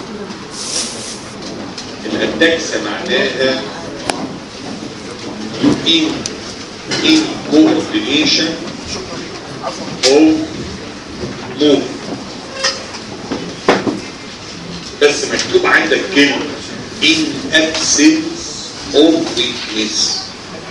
الاتاكسيا معناها in in coordination of move بس مكتوب عندك كلمة in absence of weakness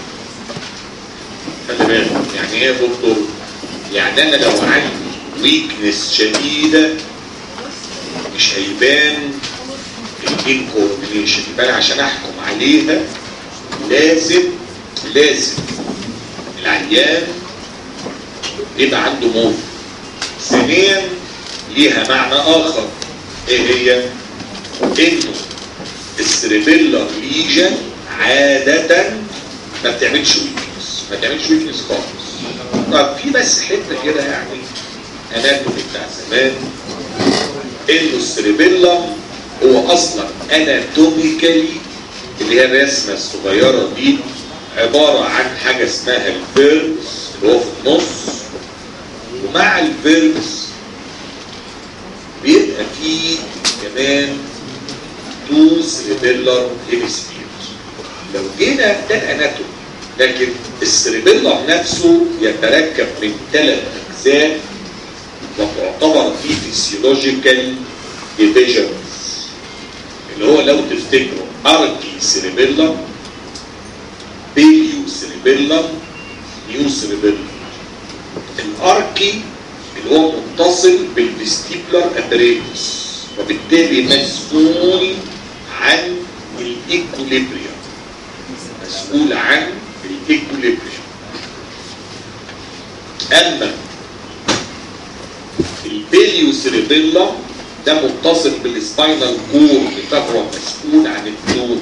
خلي بالك يعني ايه يا دكتور؟ يعني انا لو عندي ويكنس شديدة مش هيبان الانكوردينيشن يبقى أنا عشان احكم عليها لازم لازم العيان يبقى عنده موت ثانيا ليها معنى اخر ايه هي انه السريبيلر ليجن عادة ما بتعملش ويكنس ما بتعملش ويكنس خالص طب في بس حته كده يعني اناتومي بتاع زمان انه السريبيلم هو اصلا اناتوميكالي اللي هي الرسمه الصغيره دي عباره عن حاجه اسمها الفيربس اللي هو في النص ومع الفيربس بيبقى فيه كمان تو سريبيلر هيمسفيرز لو جينا ده الاناتومي لكن السريبيلر نفسه يتركب من ثلاث اجزاء وتعتبر فيه فيسيولوجيكال ديفيجنز اللي هو لو تفتكروا اركي سيريبيلم بيليو سيريبيلم نيو سيريبيلم الاركي اللي هو متصل بالفيستيبولار ابريتس وبالتالي مسؤول عن الايكوليبريم مسؤول عن الايكوليبريم اما البيليو سيريبيلم ده متصل بالسباينال كور فهو مسؤول عن النوم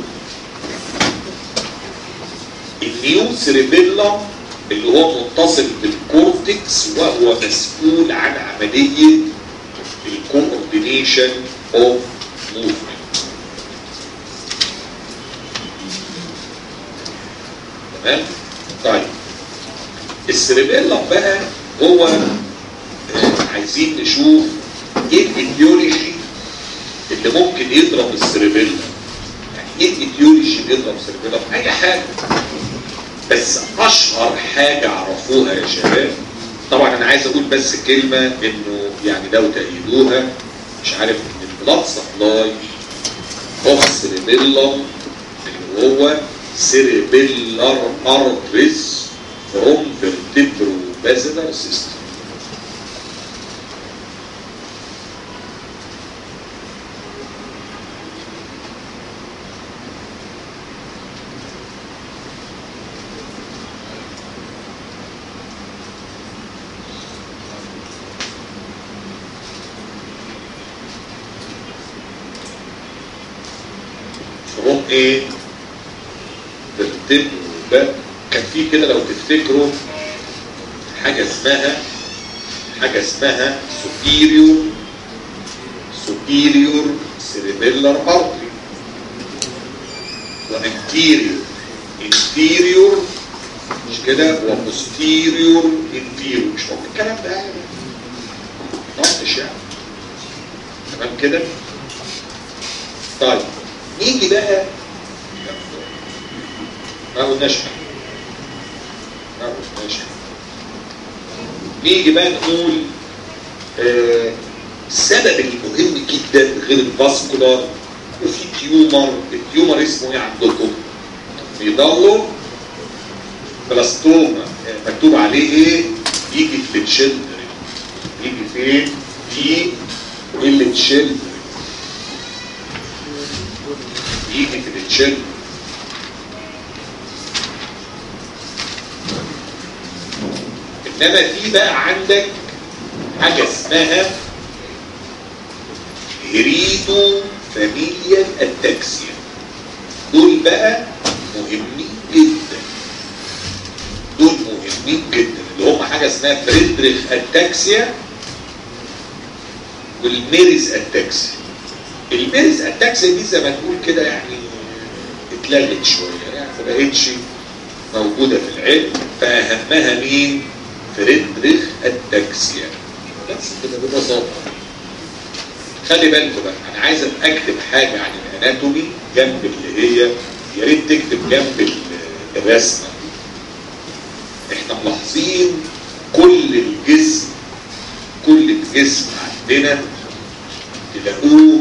النيو سيريبيلم اللي هو متصل بالكورتكس وهو مسؤول عن عملية الكوردينيشن اوف موفمنت تمام طيب السيريبيلم بقى هو آه، عايزين نشوف ايه الايديولوجي اللي ممكن يضرب السيربيلا يعني ايه الايديولوجي اللي يضرب السيربيلا اي حاجه بس اشهر حاجه عرفوها يا شباب طبعا انا عايز اقول بس كلمه انه يعني لو تأيدوها مش عارف ان البلاد سبلاي اوف سيربيلم اللي هو سيربيلر ارتريز فروم فيرتبرو بازلر سيستم فروم ايه فيرتبرو ده كان في كده لو تفتكروا حاجه اسمها حاجه اسمها superior superior cerebellar artery وانتيريور inferior مش كده وposterior inferior مش ممكن الكلام ده يعني نطش يعني تمام كده طيب نيجي بقى ما قلناش حاجه ما قلناش حاجه نيجي بقى نقول آه السبب المهم جدا غير الفاسكولار وفي تيومر التيومر اسمه ايه عندكم؟ بيضلوا بلاستوما آه، مكتوب عليه ايه؟ يجي في التشيلدرن يجي فين؟ في التشيلدرن يجي في التشيلدرن انما في بقى عندك حاجه اسمها هريدو فاميليال اتاكسيا دول بقى مهمين جدا دول مهمين جدا اللي هم حاجه اسمها فريدريخ اتاكسيا والميريز اتاكسيا الميريز اتاكسيا دي زي ما تقول كده يعني اتلغت شويه يعني ما بقتش موجوده في العلم فاهمها مين؟ فريدريخ التاكسيا بس كده ببساطه خلي بالكم بقى انا عايز اكتب حاجه عن الاناتومي جنب اللي هي يا ريت تكتب جنب ال- الرسمه احنا ملاحظين كل الجسم كل الجسم عندنا تلاقوه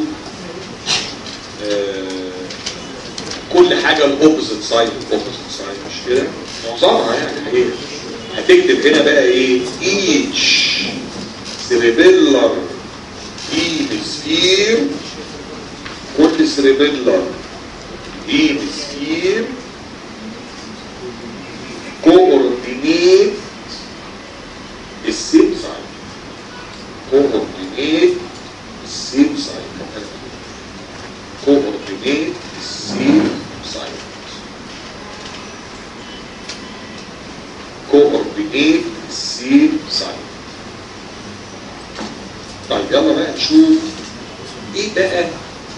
آه، كل حاجه الاوبوزيت سايد الاوبوزيت سايد مش كده معظمها يعني حقيقة هتكتب هنا بقى ايه each cerebellar hemisphere كل cerebellar hemisphere coordinate السيم سايد coordinate السيم سايد coordinate السيم سايد coordinate السيم سايد طيب يلا بقى نشوف ايه بقى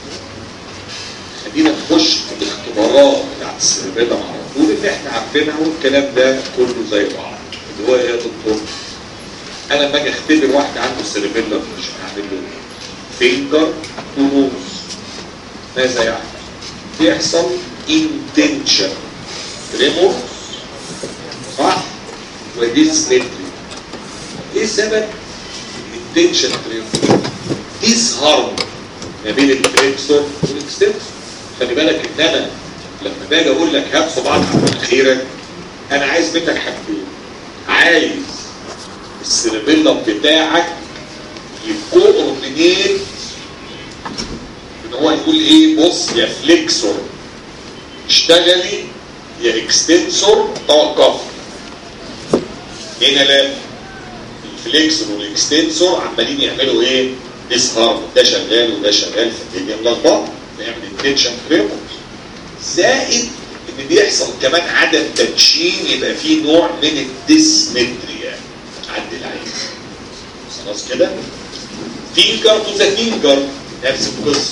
خلينا نخش في الاختبارات بتاعت السيرفيلا على طول اللي احنا عارفينها والكلام ده كله زي بعض اللي هو ايه يا دكتور؟ انا لما اجي اختبر واحد عنده سيرفيلا مش هعمل له ايه؟ فينجر ونوز ماذا يعني؟ بيحصل intention ريمورس صح؟ وديسمتري ايه سبب الانتنشن ريمورس؟ تظهر ما بين الفليكسور والاكستنسور خلي بالك ان انا لما باجي اقول لك هات صباعك على مناخيرك انا عايز منك حاجتين عايز السيربيلم بتاعك يكوردينيت ان هو يقول ايه بص يا فليكسور اشتغلي يا اكستنسور توقف هنا لا الفليكسور والاكستنسور عمالين يعملوا ايه يسهر ده شغال وده شغال فالدنيا ملخبطه بيعمل انتنشن ريموت زائد ان بيحصل كمان عدم تدشين يبقى فيه نوع من الديسمتريا عند العين خلاص كده فينجر تو ذا فينجر نفس القصه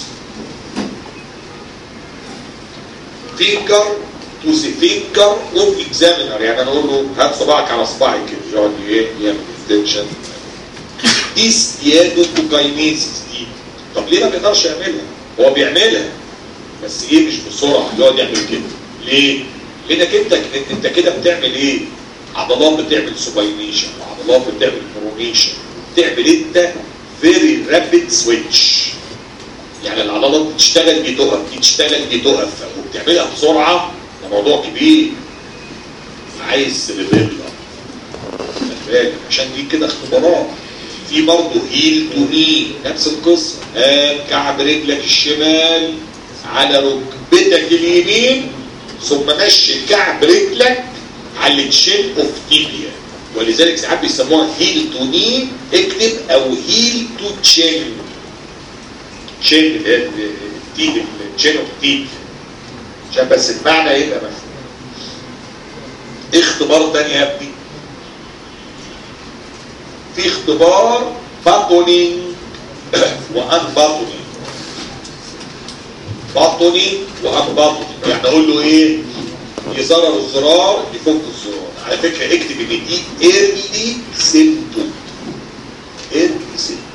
فينجر تو ذا فينجر اوف اكزامينر يعني انا اقول له هات صباعك على صباعي كده يقعد ايه يعمل انتنشن دي ستيادوكاينيسيس دي طب ليه ما بيقدرش يعملها؟ هو بيعملها بس ايه مش بسرعه يقعد يعمل كده ليه؟ لانك انت انت كده بتعمل ايه؟ عضلات بتعمل سوباينيشن وعضلات بتعمل برونيشن بتعمل انت فيري رابيد سويتش يعني العضلات بتشتغل دي تقف دي تشتغل دي تقف وبتعملها بسرعه ده موضوع كبير عايز سيربيلا خلي بالك عشان دي كده اختبارات في برضه هيل تو ني نفس القصه هات كعب رجلك الشمال على ركبتك اليمين ثم مشي كعب رجلك على التشين اوف تيبيا ولذلك ساعات بيسموها هيل تو ني اكتب او هيل تو تشين تشين اللي هي التيب التشين اوف تيب عشان بس المعنى يبقى مفهوم اختبار تاني يا ابني في اختبار باتونينج وان باتونينج باتونينج وان باتونينج يعني اقول له ايه يزرر الزرار يفك الزرار على فكره اكتب ان دي ايرلي سيمتوم ايرلي سيمتوم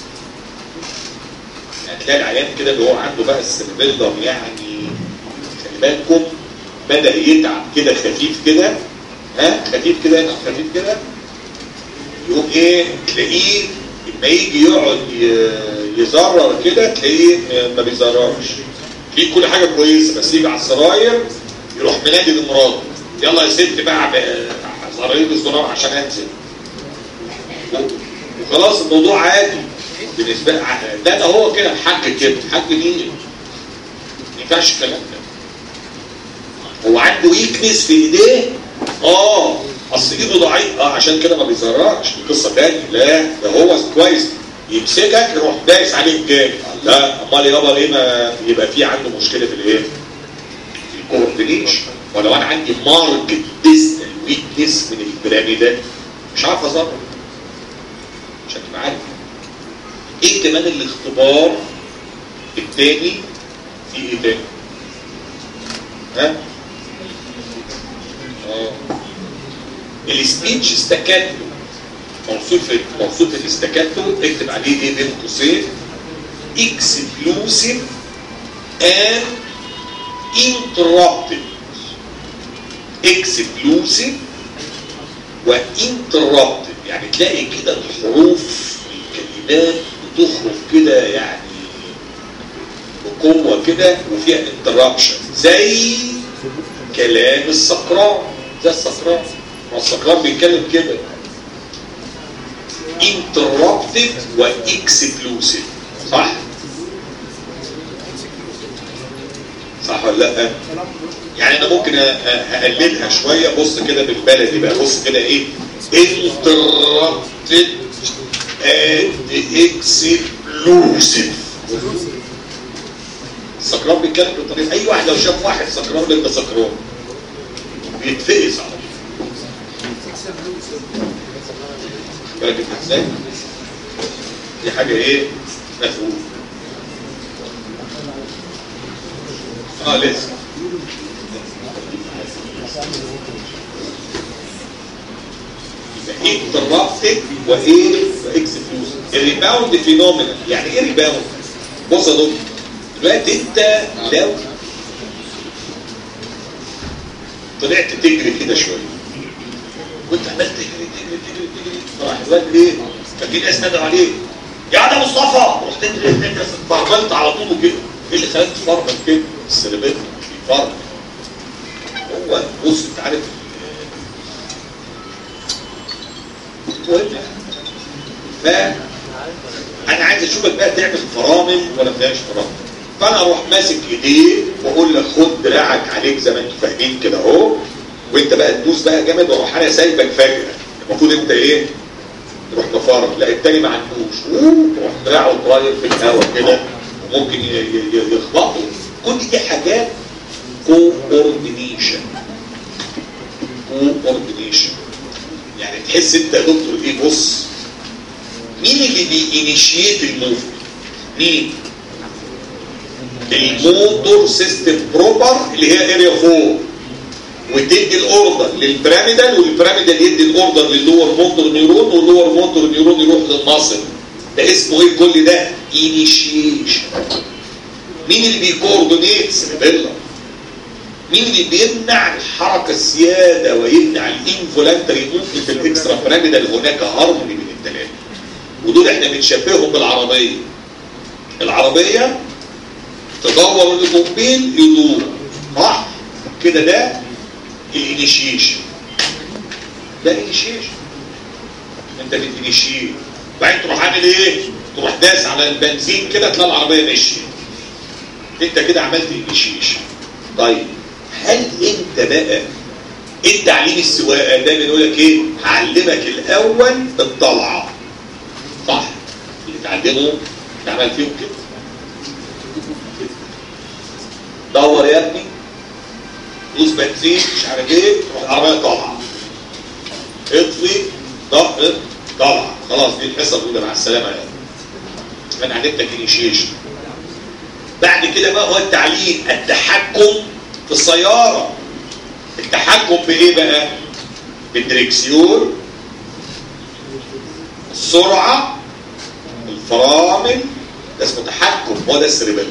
يعني تلاقي العيان كده اللي هو عنده بقى السيربيلدر يعني خلي بالكم بدا يتعب كده خفيف كده ها خفيف كده يتعب خفيف كده يقوم ايه تلاقيه لما يجي يقعد ي- يزرر كده تلاقيه ما بيزررش في كل حاجه كويسه بس يجي على السراير يروح منادي لمراته يلا يا ست بقى ب- زرري لي الزرار عشان انزل وخلاص الموضوع عادي بالنسبه لي ده ده هو كده الحاج كده الحاج مين ما ينفعش الكلام ده هو عنده ويكنس في ايديه اه اصل ايده ضعيف اه عشان كده ما بيزرعش دي قصه تاني لا ده هو كويس يمسكك يروح دايس عليك جامد لا امال يابا ليه ما يبقى في عنده مشكله في الايه؟ في الكوردينيشن ولو انا عندي ماركت ديستال ويكنس من البيراميدال مش عارف ازرع عشان تبقى عارف ايه كمان الاختبار التاني في ايه تاني؟ ها؟ اه السبيتش استكاتو موصوف موصوف الاستكاتو اكتب عليه ايه بين قوسين exclusive and interrupted exclusive وانتربتد يعني تلاقي كده الحروف الكلمات بتخرج كده يعني بقوة كده وفيها انتربشن زي كلام السكران زي السكران ما السكران بيتكلم كده interrupted واكسكلوسيف صح؟ صح ولا لا؟ يعني انا ممكن اقلدها شويه بص كده بالبلدي بقى بص كده ايه interrupted and exclusive السكران بيتكلم بالطريقه اي واحد لو شاف واحد سكران بيبقى سكران بيتفقس على بالك انت ازاي؟ دي حاجه ايه؟ مفهوم اه لسه interrupted وايه واكسكلوسيف الريباوند فينومينا يعني ايه ريباوند بص يا دكتور دلوقتي انت لو طلعت تجري كده شويه وانت عمال تجري تجري تجري تجري راح الواد ايه ففي ناس نادوا عليه يا ده مصطفى رحت تجري تجري فرملت على طول كده ايه اللي خلاك تفرمل كده السيربيت مش بيفرمل هو بص انت عارف المهم ف انا عايز اشوفك بقى تعمل فرامل ولا ما تعملش فرامل فانا اروح ماسك ايديه واقول لك خد دراعك عليك زي ما انتوا فاهمين كده اهو وانت بقى تدوس بقى جامد واروح انا سايبك فجاه المفروض انت ايه تروح مفرغ لا التاني ما عندوش تروح دراعه طاير في الهواء كده وممكن يخبطه كل دي حاجات كوردينيشن كوردينيشن يعني تحس انت يا دكتور ايه بص مين اللي بينيشيت الموفمنت مين الموتور سيستم بروبر اللي هي اريا 4 وتدي الاوردر للبيراميدال والبيراميدال يدي الاوردر للور موتور نيورون واللور موتور نيورون يروح للمصل ده اسمه ايه كل ده انيشيشن مين اللي بيكوردينيت سيربيلا مين اللي بيمنع الحركه السياده ويمنع الانفولانتري موفمنت في الاكسترا بيراميدال هناك هارموني بين الثلاثه ودول احنا بنشبههم بالعربيه العربيه تدور الاوتوموبيل يدور صح كده ده الانيشيشن ده انيشيشن انت بتنيشيت بعدين تروح عامل ايه تروح داس على البنزين كده تلاقي العربيه ماشيه انت كده عملت انيشيشن طيب هل انت بقى انت تعليم السواقه دايما يقول لك ايه هعلمك الاول الطلعه صح اللي تعلمه تعمل فيهم كده دور يا ابني دوس بنزين مش عارف ايه تروح العربيه طالعه اطفي ضغط طالعه خلاص دي الحصه الاولى مع السلامه يا ابني انا علمتك انيشيشن بعد كده بقى هو التعليم التحكم في السياره التحكم بايه بقى بالدريكسيون السرعه الفرامل ده اسمه تحكم هو ده السريبيلا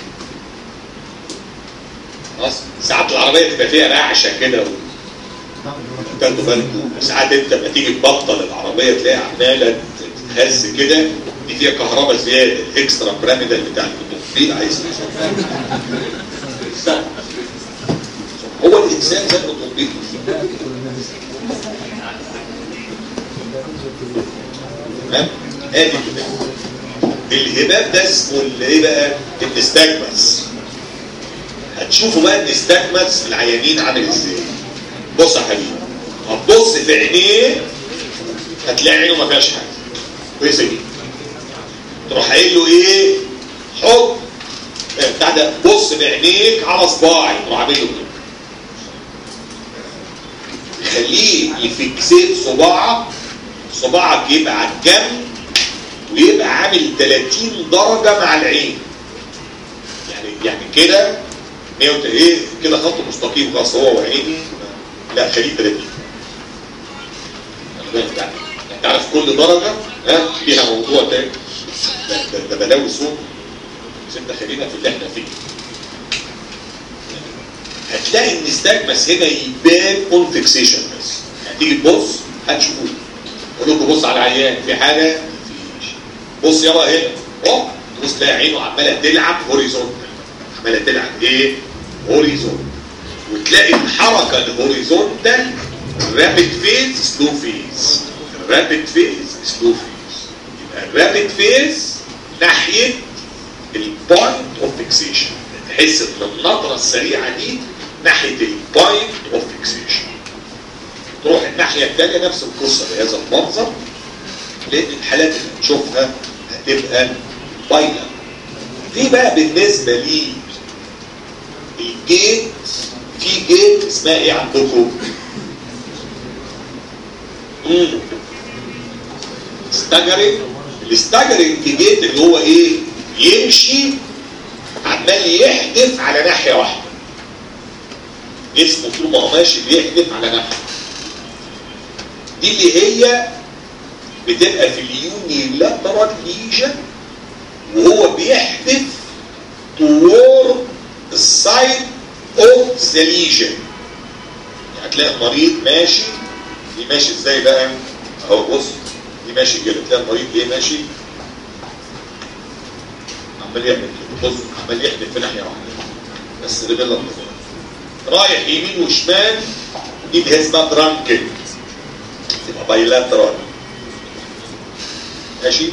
خلاص ساعات العربيه تبقى فيها رعشه كده و... تاخدوا بالكم ساعات انت لما تيجي تبطل العربيه تلاقيها عماله تتهز كده دي فيها كهرباء زياده الاكسترا بيراميدال بتاع الاوتوموبيل عايز هو الانسان زي الاوتوموبيل تمام ادي كده الهباب ده اسمه اللي ايه بقى النستاجمس هتشوفوا بقى النستاجمس في العيانين عامل ازاي بص يا حبيبي هتبص في عينيه هتلاقي عينه ما فيهاش حاجه كويسه جدا تروح قايل له ايه حط بتاع ده بص بعينيك على صباعي تروح عامل له كده خليه يفكسيت صباعك صباعك يبقى على الجنب ويبقى عامل 30 درجة مع العين يعني يعني كده 100 ايه كده خط مستقيم خلاص هو وعيني لا خليه 30 انت عارف كل درجة ها فيها موضوع تاني ده, ده, ده بلاوي صوت عشان داخلين في اللي احنا فيه هتلاقي ان النستاجمس هنا يبان اون فيكسيشن بس هتيجي تبص هتشوفوه اقول لكم بص على العيان في حاجه مفيش بص يابا هنا اهو تبص تلاقي عينه عماله تلعب هوريزونتال عماله تلعب ايه؟ هوريزونتال وتلاقي الحركه الهوريزونتال رابid فيز سلو فيز رابid فيز سلو فيز يبقى الرابid فيز ناحيه البوينت اوف فيكسيشن تحس ان النظره السريعه دي ناحيه البوينت اوف فيكسيشن تروح الناحيه الثانيه نفس القصه بهذا المنظر لان الحالات اللي هنشوفها هتبقى باينه في بقى بالنسبه لي الجيت في جيت اسمها ايه عندكم؟ ستاجرنج الستاجرنج جيت اللي هو ايه؟ يمشي عمال يحدف على ناحيه واحده جسمه طول ما هو ماشي بيحدف على ناحيه دي اللي هي بتبقى في اليوني لاترال ليجن وهو بيحدف toward السايد اوف ذا ليجن يعني هتلاقي المريض ماشي دي ماشي ازاي بقى اهو بص دي ماشي كده تلاقي المريض ايه ماشي عمال يعمل كده بص عمال يحدف في ناحيه واحده بس ده بالله رايح يمين وشمال دي اللي هي اسمها درانكن تبقى بايلاترال ماشي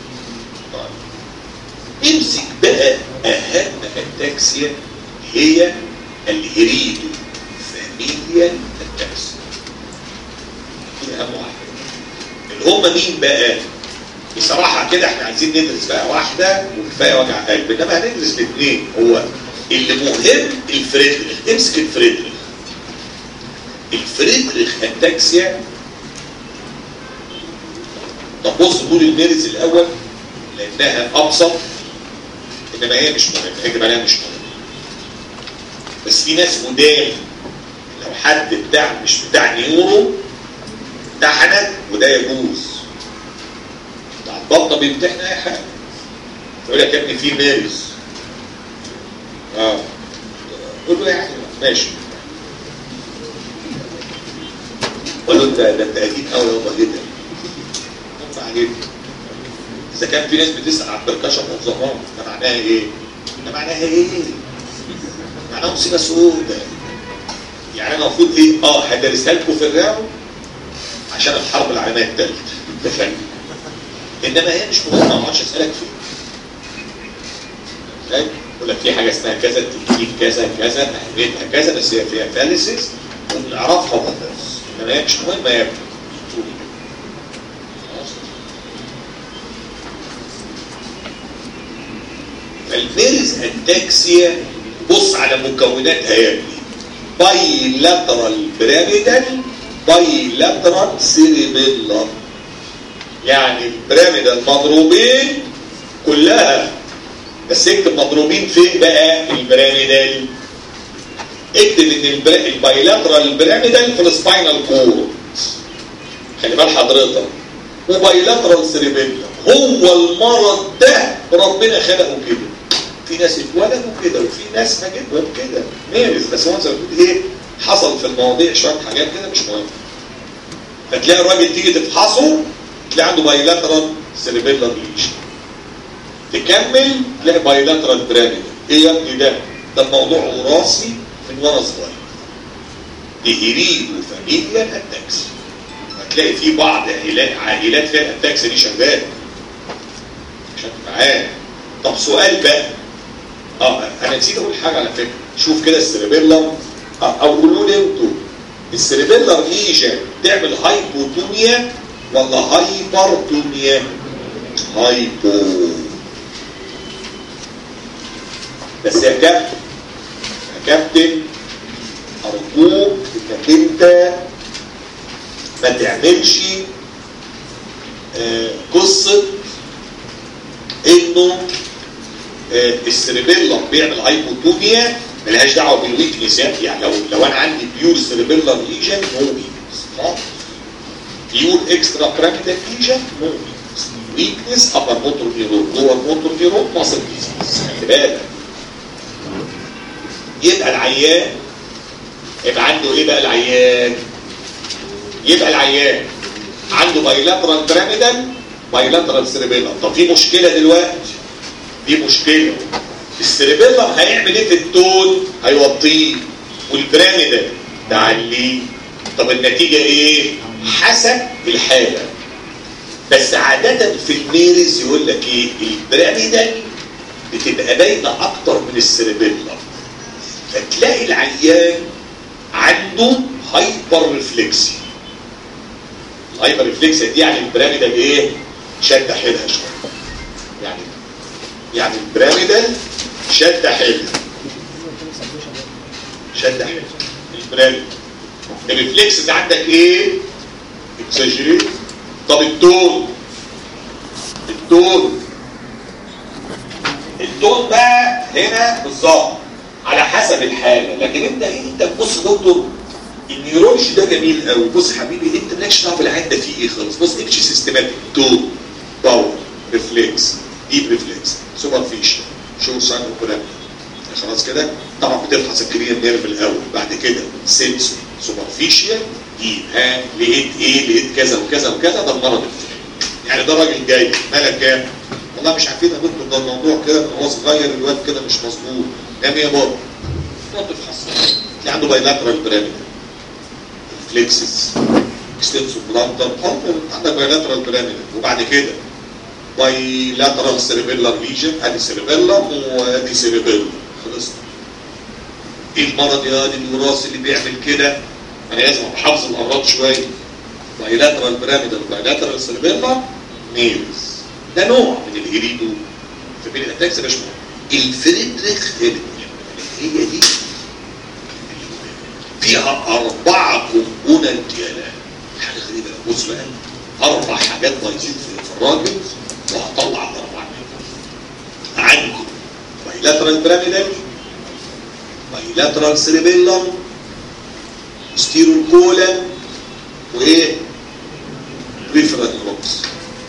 طيب امسك بقى اهم التاكسيا هي الهريدو فاميليا التاكسيا دي اهم واحده اللي هم مين بقى بصراحه كده احنا عايزين ندرس بقى واحده وكفايه وجع قلب انما هندرس الاثنين هو اللي مهم الفريدريخ امسك الفريدريخ الفريدريخ التاكسيا طب بص دول الميرز الاول لانها ابسط انما هي مش مهمه اكتب عليها مش مهمه بس في ناس قدام لو حد بتاع مش بتاع نيورو امتحنت وده يجوز بتاع البطنه بيمتحن اي حاجه يقول لك يا ابني في ميرز اه قول له يعني ماشي قول له انت ده انت قديم قوي يابا جدا ينفع جدا اذا كان في ناس بتسال عن بركشه منظمات ده معناها ايه؟ ده معناها ايه؟ معناها مصيبه سودة يعني انا المفروض ايه؟ اه هدرسها لكم في الراو عشان الحرب العالميه الثالثه انت فاهم؟ انما هي مش مهمه ما اقعدش اسالك فيها فاهم؟ يقول لك في حاجه اسمها كذا تكنيك كذا كذا اهميتها كذا بس هي فيها فاليسيس وبنعرفها وبس انما هي مش مهمه يا ابني فالفيرز التاكسيا بص على مكوناتها يا ابني بايلاترال بيراميدال بايلاترال سيريبيلر يعني البيراميدال مضروبين كلها بس اكتب مضروبين فين بقى البيراميدال اكتب ان البايلاترال بيراميدال في السباينال كورد خلي بال حضرتك وبايلاترال سيريبيلر هو المرض ده ربنا خلقه كده في ناس اتولدوا كده وفي ناس ما جدهم كده مارس بس هو زي ما بتقول ايه حصل في المواضيع شويه حاجات كده مش مهمه فتلاقي الراجل تيجي تفحصه تلاقي عنده بايلاترال سيريبيلر ليشن تكمل تلاقي بايلاترال براميدال ايه يا ابني ده؟ ده الموضوع وراثي من وانا صغير تهريب وفاميليا الاتاكس هتلاقي في بعض عائلات عائلات فيها الاتاكس دي شغاله عشان تبقى عارف طب سؤال بقى اه انا نسيت اقول حاجه على فكره شوف كده السيربيلم آه او قولوا لي انتوا السيربيلر ليجن تعمل هايبوتونيا ولا هايبرتونيا هايبو بس يا كابتن يا كابتن ارجوك انك انت ما تعملش آه قصه انه آه السيربيلم بيعمل هايبوتونيا ملهاش دعوه بالويكنس يعني لو لو انا عندي بيور سيربيلر ليجن نو ويكنس بيور اكسترا براكتيك ليجن نو ويكنس ويكنس ابر موتور نيرون لور موتور نيرون ماسل ديزيز خلي بالك يبقى العيان يبقى عنده ايه بقى العيان يبقى العيان عنده بايلاترال بيراميدال بايلاترال سيريبيلم طب في مشكله دلوقتي دي مشكله السيريبيلم هيعمل ايه في التون هيوطيه والبيراميدال تعليه طب النتيجه ايه حسب الحاله بس عاده في الميرز يقول لك ايه البيراميدال بتبقى باينه اكتر من السيريبيلم فتلاقي العيان عنده هايبر ريفلكسي الهايبر ريفلكسيا دي يعني البيراميدال ايه شد حيلها شويه يعني يعني البيراميدال شد حيلها شد حيلها البيراميدال الريفلكس ده عندك ايه اكسجريت طب التون التون التون بقى هنا بالظبط على حسب الحاله لكن انت ايه انت بص دكتور النيورولوجي ده جميل قوي بص حبيبي انت مالكش دعوه بالعين ده فيه ايه خالص بص امشي سيستماتيك تون باور ريفلكس ديب ريفلكس سوبرفيشال شور ساين وكلام خلاص كده طبعا بتفحص الكريم نيرف الاول بعد كده سنسور سوبرفيشال ديب ها لقيت ايه لقيت كذا وكذا وكذا ده المرض الفلاني يعني ده راجل جاي مالك كام والله مش عارفين يا دكتور ده الموضوع كده من هو صغير الواد كده مش مظبوط نعم يا بابا تقعد تفحص تلاقي عنده بايلاترال بيراميدال فليكسس اكستنسور بلانتر عندك بايلاترال بيراميدال وبعد كده بايلاترال سيريبيلار ليجن ادي سيريبيلم وادي سيريبيلم خلصنا ايه المرض يا دي الوراثي اللي بيعمل كده انا لازم ابقى حافظ الامراض شويه بايلاترال بيراميدال بايلاترال سيريبيلم ميلز ده نوع من الهيريدو فمين الاتاكس يا باشا الفريدريخ هيلم هي دي فيها أربعة كومبوننت يا لا حاجة غريبة بص بقى أربع حاجات بايظين في الراجل وهطلع الأربع عندكم بايلاترال بيراميدال بايلاترال سيريبيلم ستيرول كولا وإيه؟ بريفرال روكس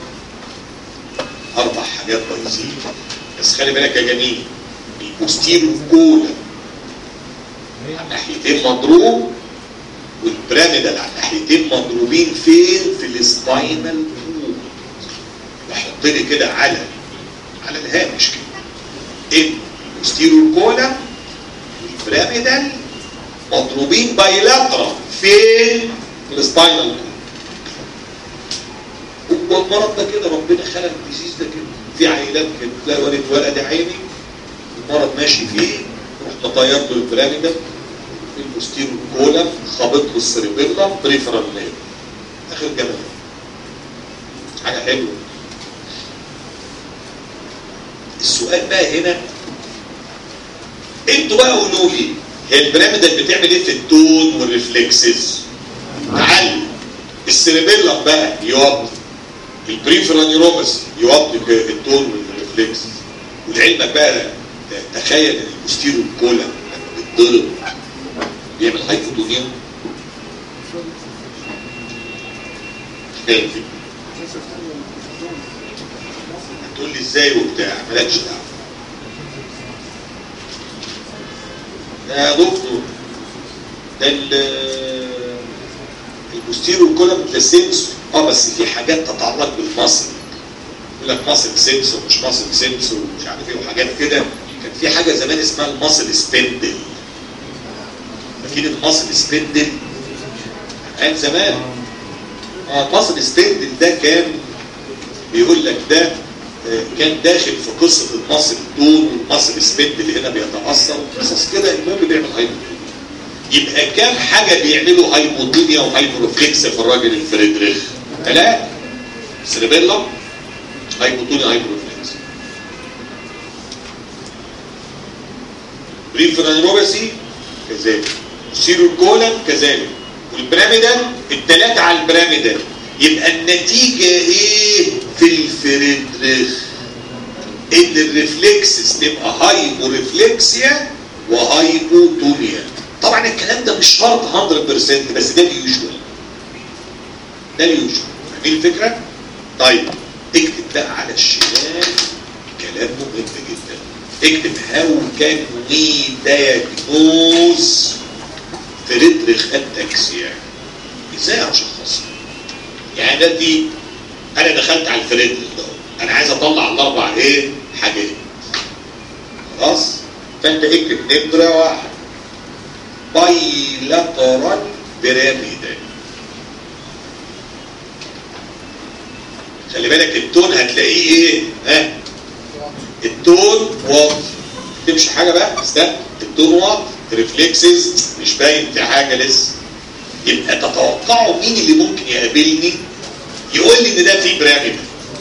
أربع حاجات بايظين بس خلي بالك يا جميل البوستيرول كولا على ناحيتين مضروب والبيراميدال على ناحيتين مضروبين فين في السباينال كورد بحط لي كده على على الهامش كده ان البوستيرول كولا والبيراميدال مضروبين بايلاترال فين في السباينال كورد هو المرض ده كده ربنا خلق الديزيز ده كده في عيلات كده تلاقي ولد ولد عيني المرض ماشي فيه رحت طيرت له البيراميدال البوستيرو كولا خابط له السيريبيلا بريفرال نير اخر جمال حاجه حلوه السؤال بقى هنا انتوا بقى قولوا لي هي البيراميدال بتعمل ايه في التون والريفلكسز تعال السيريبيلا بقى يوطي البريفرال نيوروباثي يوطي التون والريفلكس ولعلمك بقى تخيل ان البوستيرو كولا لما بيتضرب بيعمل هايبوتونيا هتقول لي ازاي وبتاع مالكش دعوه يا دكتور ده البوستيرو كولم ده سنسور اه بس في حاجات تتعلق بالمصل يقول لك مصل سنسور مش مصل سنسور مش عارف ايه وحاجات كده كان في حاجه زمان اسمها المصل سبندل اكيد المصل سبندل كان زمان اه المصل سبندل ده كان بيقول لك ده كان داخل في قصه المصل تون والمصل سبندل هنا بيتاثر قصص كده المهم بيعمل هايبوتونيا يبقى كام حاجه بيعملوا هايبوتونيا وهايبورفلكس في الراجل الفريدريخ ثلاثه سيربيلا هايبوتونيا هايبورفلكس بريفرانيروباسي كذلك سيرو كولن كذلك والبراميدال الثلاثه على البراميدال يبقى النتيجه ايه في الفريدريخ ان الريفلكسز تبقى هايبورفلكسيا وهايبوتونيا طبعا الكلام ده مش شرط 100% بس ده اليوجوال ده اليوجوال فاهمين الفكره؟ طيب اكتب بقى على الشمال كلام مهم جدا اكتب هاو كان وي دايجنوز فريدريخ اتاكسيا ازاي اشخصها يعني ده دي انا دخلت على الفريدريخ ده انا عايز اطلع الاربع ايه حاجات خلاص فانت اكتب نمره واحد بايلاترال بيراميدال خلي بالك التون هتلاقيه ايه ها التون واطي تمشي حاجه بقى استنى التون واطي ريفلكسز مش باين في حاجه لسه يبقى تتوقعوا مين اللي ممكن يقابلني يقول لي ان ده في بيراميدال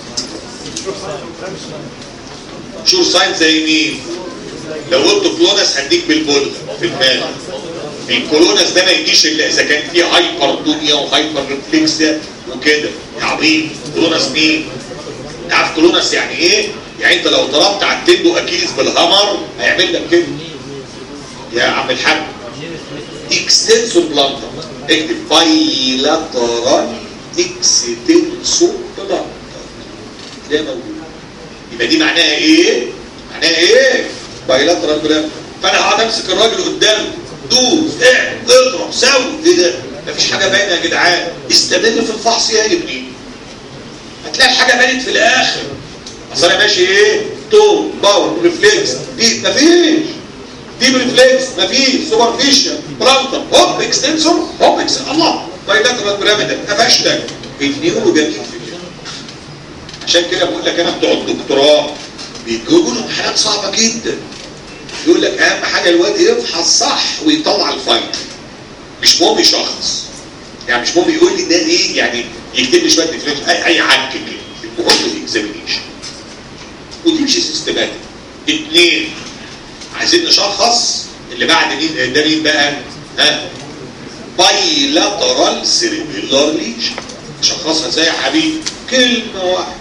شور ساين زي مين لو قلت كلونس هديك بالبولغ في دماغك الكولونس ده ما يجيش الا اذا كان فيه هايبرتونيا وهايبر ريفلكسيا وكده يا عظيم كولونس مين؟ انت عارف كولونس يعني ايه؟ يعني انت لو ضربت على التندو اكيليس بالهامر هيعمل لك كده يا عم الحاج اكستنسور بلانتر اكتب بايلاترال اكستنسور بلانتر ده موجود يبقى دي معناها ايه؟ معناها ايه؟ بايلاترال بلانتر فانا هقعد امسك الراجل قدامي دوس اعمل اضرب سوي ايه ده؟ مفيش حاجه باينه يا جدعان استمر في الفحص يا ابني هتلاقي الحاجه بانت في الاخر اصل انا ماشي ايه؟ تون باور ريفلكس دي مفيش دي ريفلكس مفيش سوبرفيشال برانتر هوب اكستنسور هوب اكستنسور الله بايلاترال بيراميدال قفشتك النيورو جميل في كده عشان كده بقول لك انا بتوع الدكتوراه بيجيبوا لهم حالات صعبه جدا يقول لك اهم حاجه الواد يفحص صح ويطلع الفاينل مش مهم يشخص يعني مش مهم يقول لي ده ايه يعني يكتب لي شويه ديفرنشال اي اي عك كده المهم الاكزامينيشن وتمشي سيستماتيك اثنين عايزين نشخص اللي بعد مين ده مين بقى ها بايلاترال سيريبيلار ليشن شخصها ازاي يا حبيبي كلمه واحده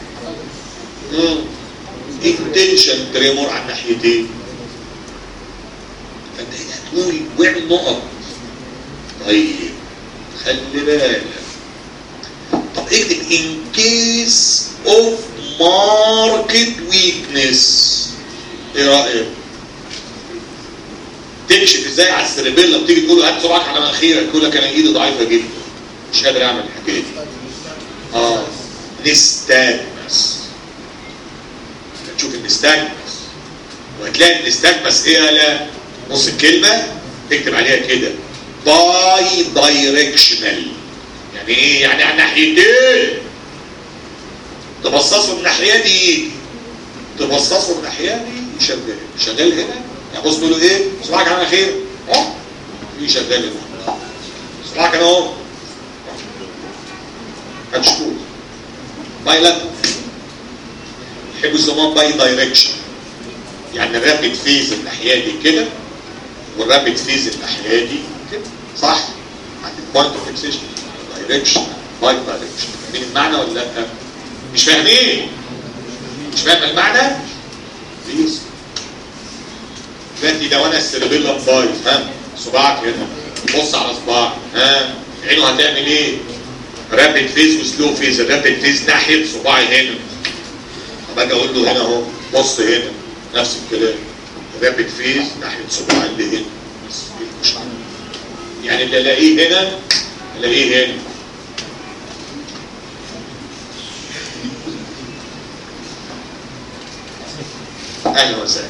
انتنشن تريمور على الناحيتين فانت هنا تقول واعمل نقط طيب خلي بالك طب اكتب in case of market weakness ايه رايك تكشف ازاي على السيربيلا بتيجي تقول له هات صباعك على مناخيرك يقول لك انا ايدي ضعيفه جدا مش قادر اعمل الحكايه دي اه نستاجمس تشوف النستاجمس وهتلاقي النستاجمس ايه لا نص الكلمه تكتب عليها كده باي دايركشنال يعني ايه يعني على ناحيتين تبصصوا من الناحيه دي تبصصوا من الناحيه دي شغال شغال هنا يعني بص تقول له ايه صباعك على خير اه في شغال هنا صباعك انا اهو هتشوف باي لا يحبوا يسموها باي دايركشن يعني الرابد فيز الناحيه دي كده والرابد فيز الناحيه دي كده صح عند البوينت اوف فيكسيشن دايركشن باي دايركشن فاهمين المعنى ولا لا مش فاهمين مش فاهم المعنى بليز فانت لو انا السيربيلا بايظ ها صباعك هنا بص على صباعك ها عينه هتعمل ايه رابد فيز وسلو فيز الرابد فيز ناحيه صباعي هنا طب اجي اقول له هنا اهو بص هنا نفس الكلام رابد فيز ناحيه صباعي اللي هنا بس مش عارف يعني اللي الاقيه هنا الاقيه هنا اهلا وسهلا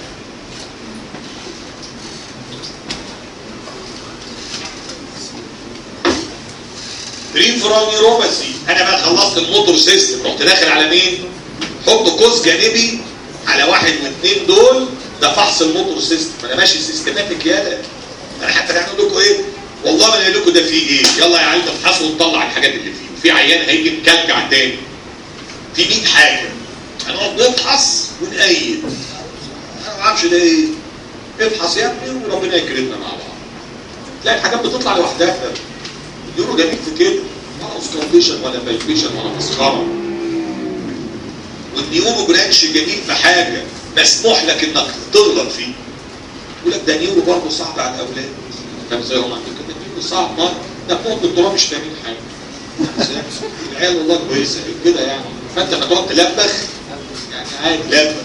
ريفرال نيوروباثي انا بقى خلصت الموتور سيستم رحت داخل على مين حط قوس جانبي على واحد واثنين دول ده فحص الموتور سيستم انا ماشي سيستماتيك يالا انا حتى هنقول لكم ايه والله ما قايل لكم ده فيه ايه يلا يا عيال افحصوا ونطلع الحاجات اللي فيه في عيان هيجي مكلكع تاني في 100 حاجه هنقعد نفحص ونقيد انا ما اعرفش ده ايه افحص يا ابني وربنا يكرمنا مع بعض تلاقي الحاجات بتطلع لوحدها يورو جميل في كده ولا اوسكاربيشن ولا بالبيشن ولا مسخره والنيورو برانش جميل في حاجه مسموح لك انك تغلط فيه يقول لك ده نيورو برضه صعب على الاولاد فاهم ازاي هم عندهم كده نيورو صعب مره ده بتوع الدكتوراه مش فاهمين حاجه العيال والله كويسه كده يعني فانت هتقعد تلبخ يعني عادي لبخ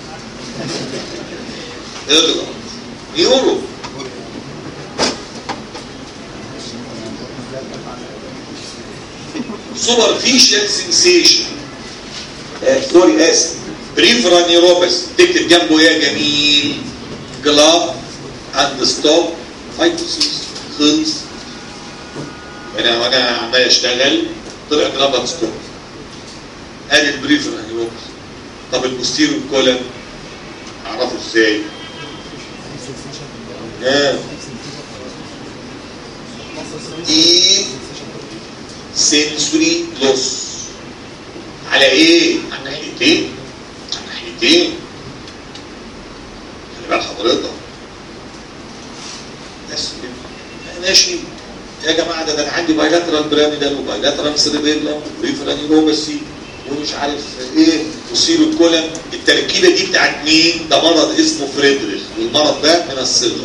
اغلط نيورو سوبرفيشال سنسيشن سوري اسف بريفرال نيوروباث تكتب جنبه ايه يا جميل جلاف اند ستوب فايتوسيس خلص انا وانا عمال اشتغل طلع جلاف اند ستوب ادي البريفرال نيوروباث طب البوستيريو كولم اعرفه ازاي؟ ها دي سنسوري لوس على ايه؟ على ناحيتين على ناحيتين خلي بال حضرتك بس كده ماشي يا جماعه ده, ده انا عندي بايلاترال بيراميدال وبايلاترال سيريبيلا وبريفرال نيوروباثي ومش عارف ايه وسيرو الكولم التركيبه دي بتاعت مين؟ ده مرض اسمه فريدريخ والمرض ده من الصغر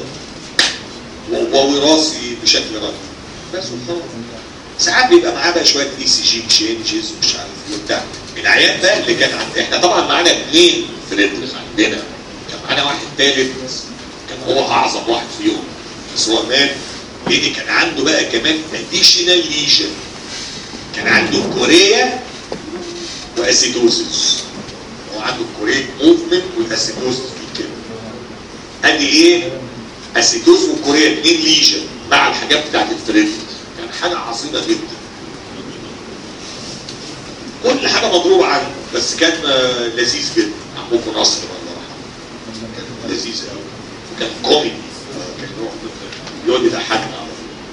ووراثي بشكل رهيب بس وخلاص ساعات بيبقى معاه بقى شويه اي سي جي تشينجز ومش عارف ايه وبتاع العيان بقى اللي كان عند احنا طبعا معانا اثنين فريدريخ عندنا كان معانا واحد ثالث كان هو اعظم واحد فيهم بس هو مات لان كان عنده بقى كمان اديشنال ليجن كان عنده كوريا واسيدوزس هو عنده الكوريك موفمنت والاسيدوزس كده ادي ايه اسيدوز وكوريا اثنين ليجن مع الحاجات بتاعت الفريدريخ كان حاجه عظيمه جدا كل حاجه مضروبه عنه بس كان آه، لذيذ جدا عمكم نصر الله يرحمه كان لذيذ قوي وكان كوميدي آه، كان يروح يقعد يضحكنا على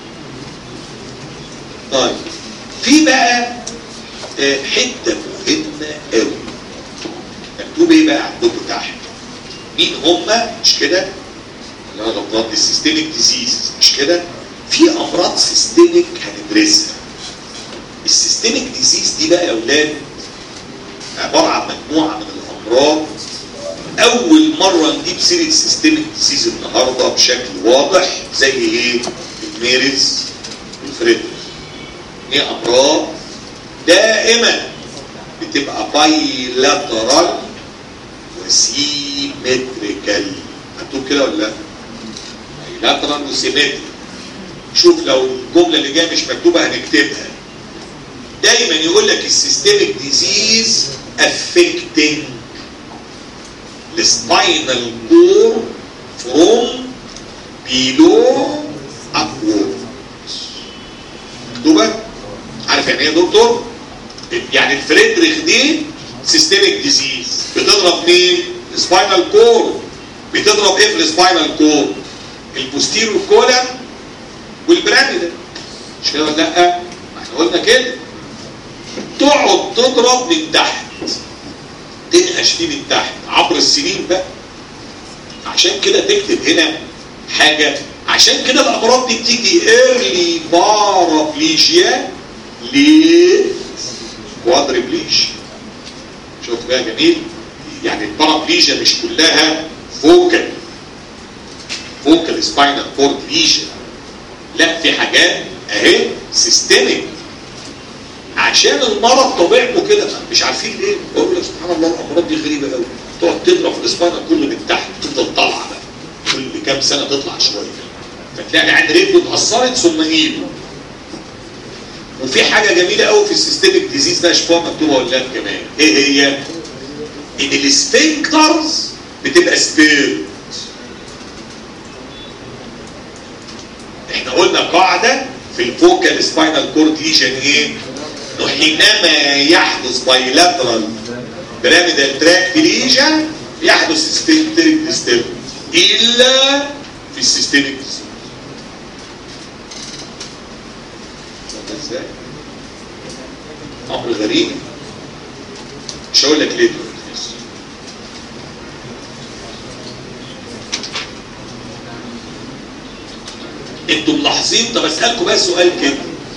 طول. طيب في بقى آه، حته مهمه قوي مكتوب ايه بقى عندكم تحت مين هم مش كده اللي انا غلطان دي السيستميك ديزيز مش كده في امراض سيستميك هندرسها السيستميك ديزيز دي بقى يا اولاد عباره عن مجموعه من الامراض اول مره نجيب سيره سيستميك ديزيز النهارده بشكل واضح زي ايه الميرز والفريدريخ هي امراض دائما بتبقى بايلاترال وسيمتريكال مكتوب كده ولا لا؟ بايلاترال وسيمتريكال شوف لو الجمله اللي جايه مش مكتوبه هنكتبها دايما يقول لك السيستميك ديزيز affecting السباينال كور فروم below upwards مكتوبه عارف يعني ايه يا دكتور يعني الفريدريخ دي سيستميك ديزيز بتضرب مين السباينال كور بتضرب ايه في السباينال كور البوستيرو كولم والبراميدال مش كده ولا لا ما احنا قلنا كده تقعد تضرب من تحت تنقش فيه من تحت عبر السنين بقى عشان كده تكتب هنا حاجة عشان كده الأمراض دي بتيجي ايرلي بارابليجيا ليه كوادريبليش شفت بقى جميل يعني البارابليجيا مش كلها فوكال فوكال سباينال كورد ليجن لا في حاجات اهي سيستميك عشان المرض طبيعته كده مش عارفين ليه بقول لك سبحان الله الامراض دي غريبه قوي تقعد تضرب في الاسبانيا كله من تحت تفضل طالعه بقى كل كام سنه تطلع شويه فتلاقي عند رجله اتاثرت ثم ايده وفي حاجه جميله قوي في السيستميك ديزيز ده شفاها مكتوبه ولا لا كمان ايه هي؟ ان السفنكترز بتبقى سبير احنا قلنا قاعده في الفوكال سباينال كورد ليجن ايه؟ انه حينما يحدث بايلاترال بيراميدال تراكت ليجن يحدث سفنكتريك ديستربنس الا في السيستميك ديزيز ازاي؟ امر غريب مش هقول لك ليه دلوقتي بس. انتوا ملاحظين طب اسالكم بس سؤال كده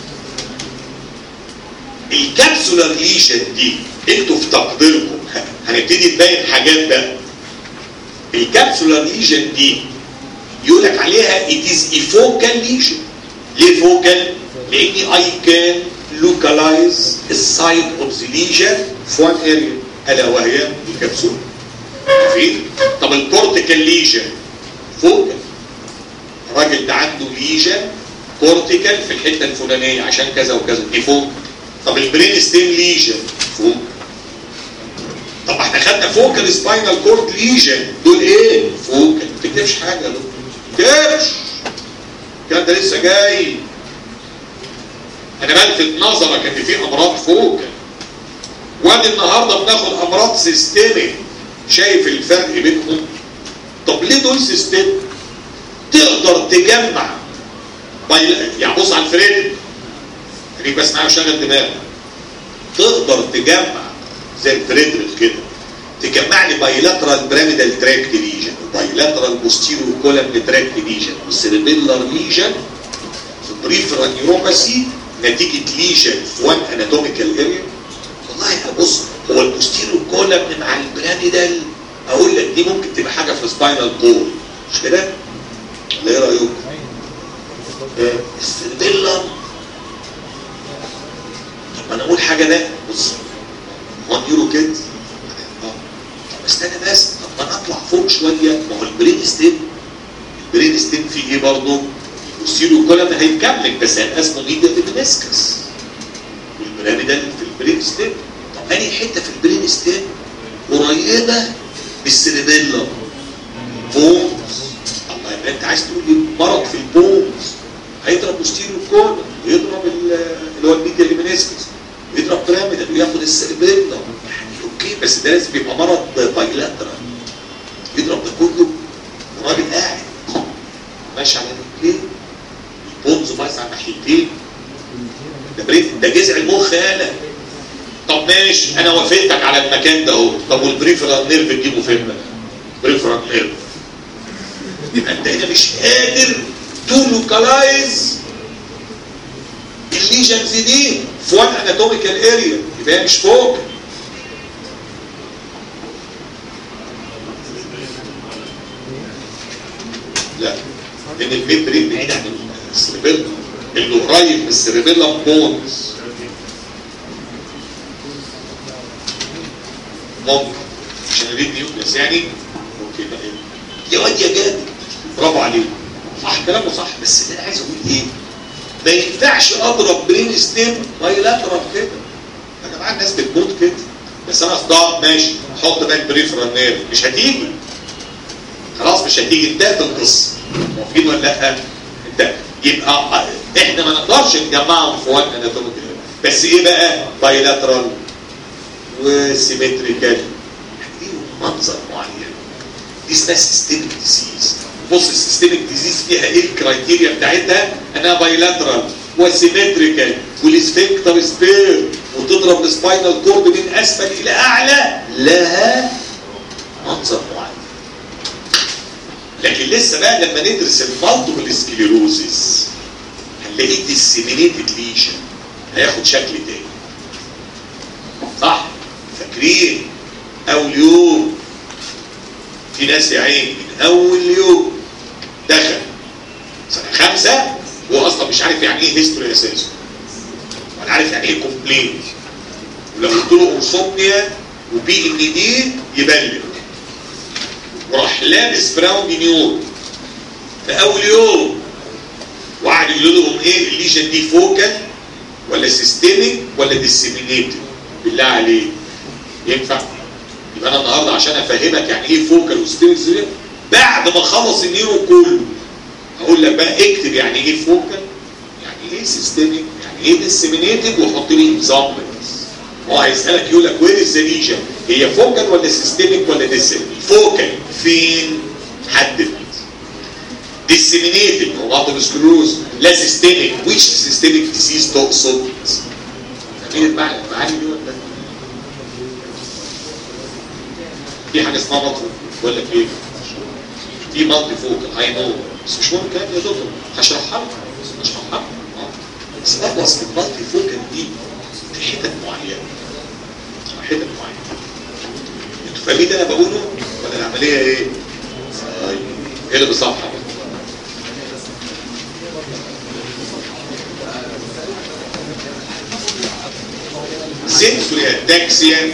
الكابسولار ليشن دي انتوا في تقديركم ه- هنبتدي نبين حاجات بقى الكابسولار ليشن دي يقول لك عليها it is a focal lesion ليه فوكال؟ لاني I can localize السايد اوف ذا ليجن في وان اريا الا وهي الكبسول عارفين طب الكورتيكال ليجن فوق الراجل ده عنده ليجن كورتيكال في الحته الفلانيه عشان كذا وكذا دي فوق طب البرين ستيم ليجن فوق طب احنا خدنا فوق السباينال كورد ليجن دول ايه فوق ما تكتبش حاجه يا دكتور ما تكتبش الكلام ده لسه جاي انا بلفت نظرك ان في امراض فوق وادي النهارده بناخد امراض سيستميك شايف الفرق بينهم طب ليه دول سيستم تقدر تجمع بايل... يعني بص على الفريد خليك بس معايا وشغل دماغك تقدر تجمع زي الفريدريك كده تجمع لي بايلاترال بيراميدال تراكت ليجن وبايلاترال بوستيريو كولم تراكت ليجن والسيربيلر ليجن في البريفرال نيوروباثي نتيجه ليجن في وان اناتوميكال اريا والله بص هو البوستيريو كولم مع البيراميدال اقول لك دي ممكن تبقى حاجه في سباينال كور مش كده؟ ولا ايه رايكم؟ السيربيلر طب ما انا اقول حاجه ده بص 1 يورو كده طب استنى بس طب ما انا اطلع فوق شويه ما هو البرين ستيم البرين ستيم فيه ايه برضه؟ السيرو كولم هيكمل بس هيبقى اسمه ميديا ديمينسكس والبيراميدال في البرين ستيم طب انهي حته في البرين ستيم قريبه من السيربيلم بونز الله يبقى انت عايز تقول لي مرض في البونز هيضرب بوستيريو كولم ويضرب اللي هو الميديا ديمينسكس يضرب بيراميدال وياخد السيربيلم يعني اوكي بس ده لازم يبقى مرض بايلاترال يضرب ده كله وراجل قاعد ماشي على رجليه البونز بايظ على ناحيتين ده بريف ده جذع المخ يالا طب ماشي انا وافقتك على المكان ده اهو طب والبريفرال نيرف تجيبه فين بقى؟ بريفرال نيرف يبقى انت هنا مش قادر تو لوكالايز الليجنز دي في وان اناتوميكال اريا يبقى هي مش فوق لا لان الميد برين بعيد عن السيربيلا اللي قريب من السيربيلا بونز ممكن عشان الريد نيوكليس يعني ممكن يا واد يا جاد برافو عليك صح كلامه صح بس اللي انا عايز اقول ايه ما ينفعش اضرب برين ستيم بايلاترال كده يا جماعه الناس بتموت كده بس انا اصدق ماشي حط بقى البريفرال نيرف مش هتيجي خلاص مش هتيجي انتهت القصه موافقين ولا لا؟ انت يبقى احنا ما نقدرش نجمعهم في وان اناتوميكال بس ايه بقى؟ بايلاترال وسيمتريكال ليهم منظر معين دي اسمها سيستميك ديزيز بص السيستميك ديزيز فيها ايه الكرايتيريا بتاعتها انها بايلاترال وسيمتريكال والسفنكتر سبير وتضرب السباينال كورد من اسفل الى اعلى لها منظر معين لكن لسه بقى لما ندرس المالتيبل سكليروزيس هنلاقيه ديسيمينيتد ليجن هياخد شكل تاني صح فاكرين اول يوم في ناس يا عيني من اول يوم دخل سنه خمسه هو اصلا مش عارف يعني ايه هيستوري اساسا ولا عارف يعني ايه كومبلينت ولو قلت له انصومنيا وبي ان دي يبلغ وراح لابس براون نيور في اول يوم وقعد يقول لهم ايه الليجن دي فوكال ولا سيستميك ولا ديسيمينيتد بالله عليك ينفع يبقى انا النهارده عشان افهمك يعني ايه فوكال وستيرز بعد ما اخلص النيرو كله هقول لك بقى اكتب يعني ايه فوكال يعني ايه سيستميك يعني ايه ديسيمينيتد وحط لي اكزامبلز هو هيسالك يقول لك وين از ليجن هي فوكال ولا سيستميك ولا ديسيمينيتد فوكال فين حدد ديسيمينيتد هو بعض السكلوز لا سيستميك ويش سيستميك ديزيز تقصد فاهمين المعنى المعاني دي ولا في حاجه اسمها مطلوب ولا في ايه؟ في مالتي فوكال اي نو بس مش مهم الكلام يا دكتور هشرحها لك هشرحها لك بس اخلص من المالتي فوكال دي في حتت معينه حتت معينه انتوا فاهمين اللي انا بقوله ولا العمليه ايه؟ طيب ايه اللي بصفحه سنسوري اتاكسيا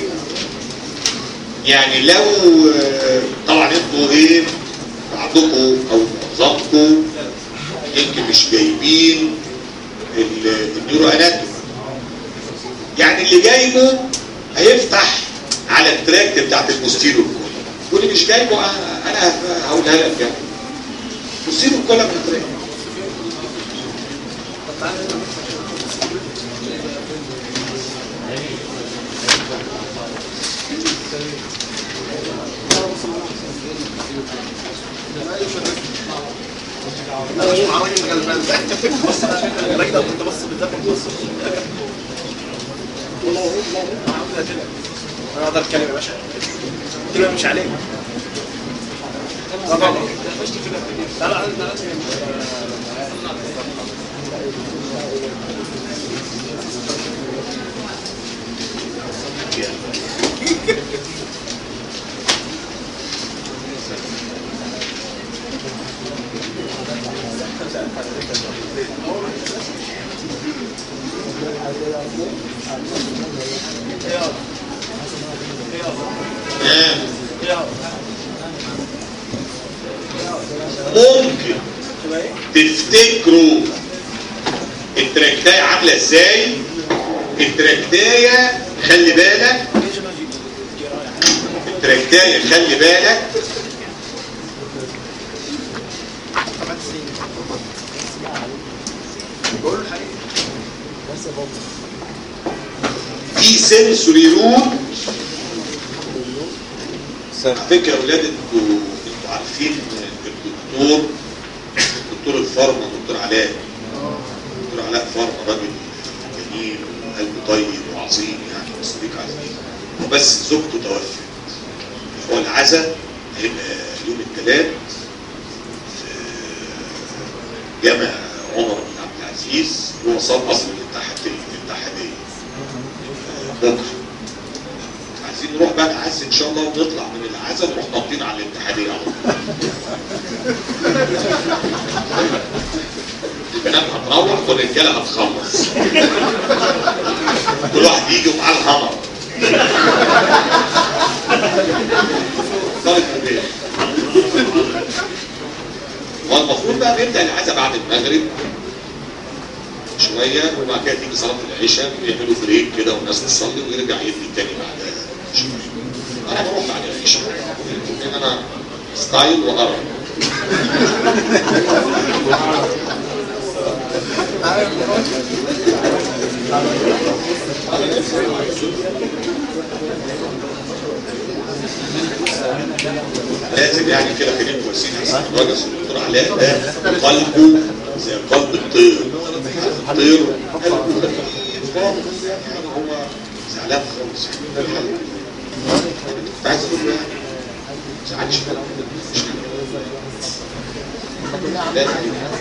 يعني لو آه، طبعا انتوا ايه بعضكم او معظمكم يمكن مش جايبين ال- النيورو اناتومي يعني اللي جايبه هيفتح على التراكت بتاعت البوستيرو الكولم واللي مش جايبه آه، انا هقولها لك يعني بوستيرو الكولم التراكت انا مش مع راجل غلبان ده انت بتبص الراجل ده كنت بص بالذات بص انا اقدر اتكلم يا باشا كده مش عليك لا طبعا لا لا انت لازم آه. ممكن تفتكروا التراكتاية عاملة ازاي التراكتاية خلي بالك التراكتاية خلي بالك في سنسوري روت على فكره يا اولاد انتوا انتوا عارفين الدكتور دكتور الفارما دكتور علاء دكتور علاء فارما راجل جميل وقلبه طيب وعظيم يعني وصديق عزيز وبس زوجته توفت هو العزاء هيبقى يوم الثلاث في جامع عمر بن عبد العزيز هو صار اصل الاتحاديه الاتحاديه بكره عايزين نروح بقى نعز ان شاء الله ونطلع من العزا نروح ناطين على الاتحاديه على طول. البنات هتروح والرجاله هتخلص كل واحد يجي ومعاه الهمر طالب في البيت هو المفروض بقى نبدا العزا بعد المغرب شويه وبعد كده تيجي صلاه العشاء يعملوا بريك كده والناس تصلي ويرجع يدي تاني بعدها شويه انا بروح بعد العشاء لان انا ستايل وقرف لازم يعني كده خلينا كويسين احسن الراجل الدكتور علاء ده قلبه زي قلب الطير الطير قلبه خفيف خالص يعني هو زعلان خالص ده الحل كنت عايز اقول له يعني ما تزعلش مش كده. لازم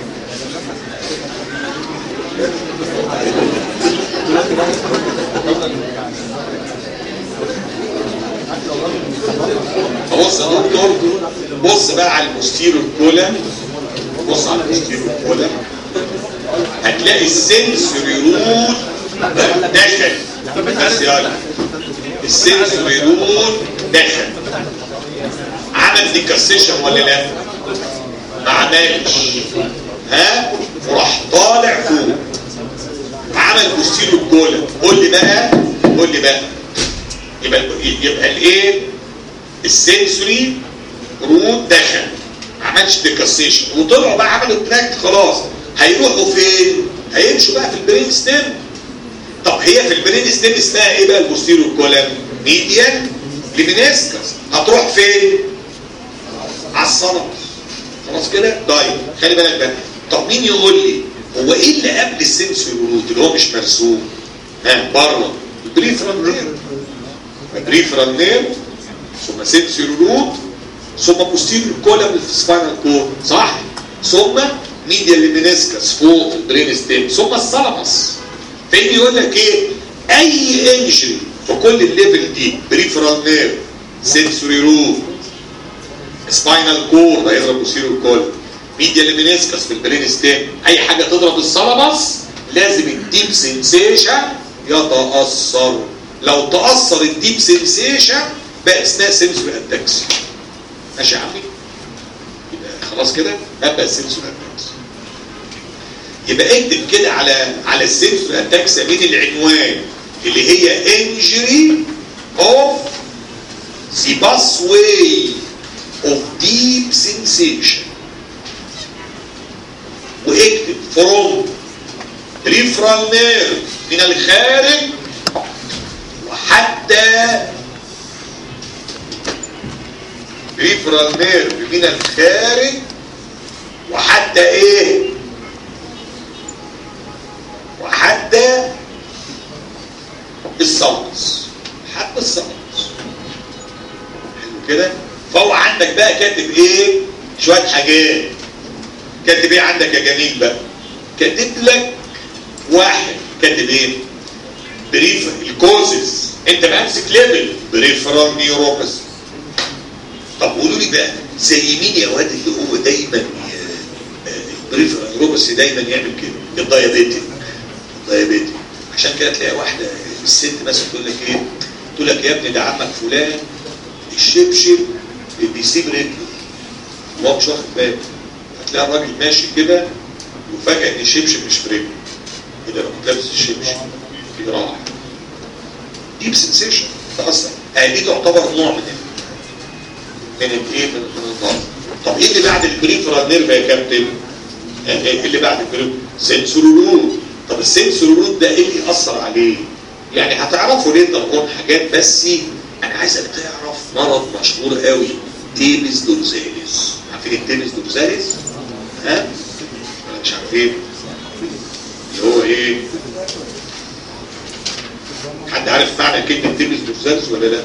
فبص يا دكتور بص بقى على المستيرو الكولا بص على المستيرو الكولا هتلاقي السنسوري رود دخل بس يلا السنسوري رود دخل عمل ديكاسيشن ولا لا؟ ما عملش ها وراح طالع فوق عمل بوستيرو الكولا قول لي بقى قول لي بقى يبقى يبقى الايه السنسوري رود دخل ما عملش ديكاسيشن وطلعوا بقى عملوا تراكت خلاص هيروحوا فين؟ هيمشوا بقى في البرين ستيم طب هي في البرين ستيم اسمها ايه بقى البوستيرو كولم؟ ميديان لمينيسكس هتروح فين؟ على الصنم خلاص كده؟ طيب خلي بالك بقى طب مين يقول لي هو ايه اللي قبل السنسوري رود اللي هو مش مرسوم؟ ها بره البريفرال نيرف البريفرال نيرف ثم سنسوري رود ثم بوستيريور كولم في السباينال كورد صح ثم ميديا ليمينيسكس فوق في البرين ستيم ثم الثالاموس فيجي يقول لك ايه اي انجري في كل الليفل دي بريفرال نيرف سنسوري رود سباينال كورد هيضرب بوستيريور كولم ميديا ليمينيسكس في البرين ستيم اي حاجه تضرب الثالاموس لازم الديب سنسيشن يتاثر لو تاثر الديب سنسيشن بقى اسمها سنسوري اتاكس ماشي يا عمي يبقى خلاص كده ابقى سنسوري اتاكس يبقى اكتب كده على على السنسوري اتاكس من العنوان اللي هي injury of the pathway of deep sensation واكتب from peripheral nerve من الخارج وحتى peripheral nerve من الخارج وحتى ايه وحتى الصوت حتى الصوت حلو كده فهو عندك بقى كاتب ايه شويه حاجات كاتب ايه عندك يا جميل بقى كاتب لك واحد كاتب ايه بريف الكوزز انت ماسك ليبل بريفرال نيوروباثي طب قولوا لي بقى زي مين يا واد اللي هو دايما البريفرال نيوروباثي دايما يعمل كده الدايابيتيك الدايابيتيك عشان كده تلاقي واحده الست مثلا تقول لك ايه تقول لك يا ابني ده عمك فلان الشبشب بيسيب رجله وهو مش واخد باله هتلاقي الراجل ماشي كده وفجاه ان الشبشب مش في رجله ايه ده انا كنت لابس الشبشب كده راح ديب سنسيشن تاثر يعني دي تعتبر نوع من ال من الايه من من الضغط طب ايه اللي بعد البريفرال نيرف يا كابتن؟ ايه اللي بعد البريفرال سنسور رود طب السنسور رود ده ايه اللي ياثر عليه؟ يعني هتعرفوا ليه نقول حاجات بس انا عايزك تعرف مرض مشهور قوي تيبس دورزاليس عارفين التيبس دورزاليس؟ ها؟ ولا مش عارفين؟ اللي هو ايه؟ حد عارف معنى كلمة تيبس دورزاليس ولا لا؟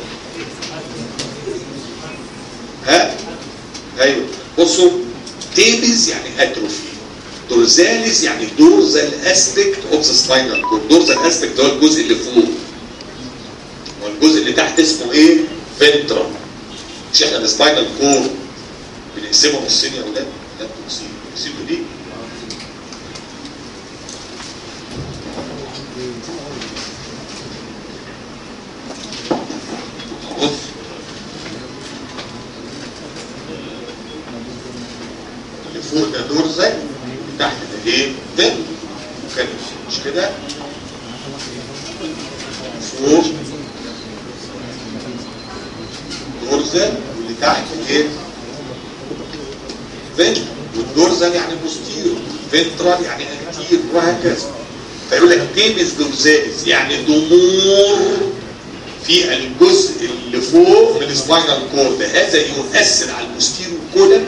ها؟ ايوه بصوا تيبس يعني اتروفي دورزاليس يعني دورزال اسبكت اوف ذا سباينال كورد دورزال اسبكت هو الجزء اللي فوق والجزء اللي تحت اسمه ايه فنترال مش احنا السباينال كورد بنقسمه نصين يا اولاد لا نصين نسيبوا دي بص اللي فوق ده دورزال تحت ده ايه فن كان مش كده فوق دورزال واللي تحت ايه فن والدورزال يعني بوستيرو فنترال يعني انتير وهكذا فيقول لك تيمس دورزاليس يعني ضمور في الجزء اللي فوق من السباينال كورد هذا يؤثر على البوستيرو كولن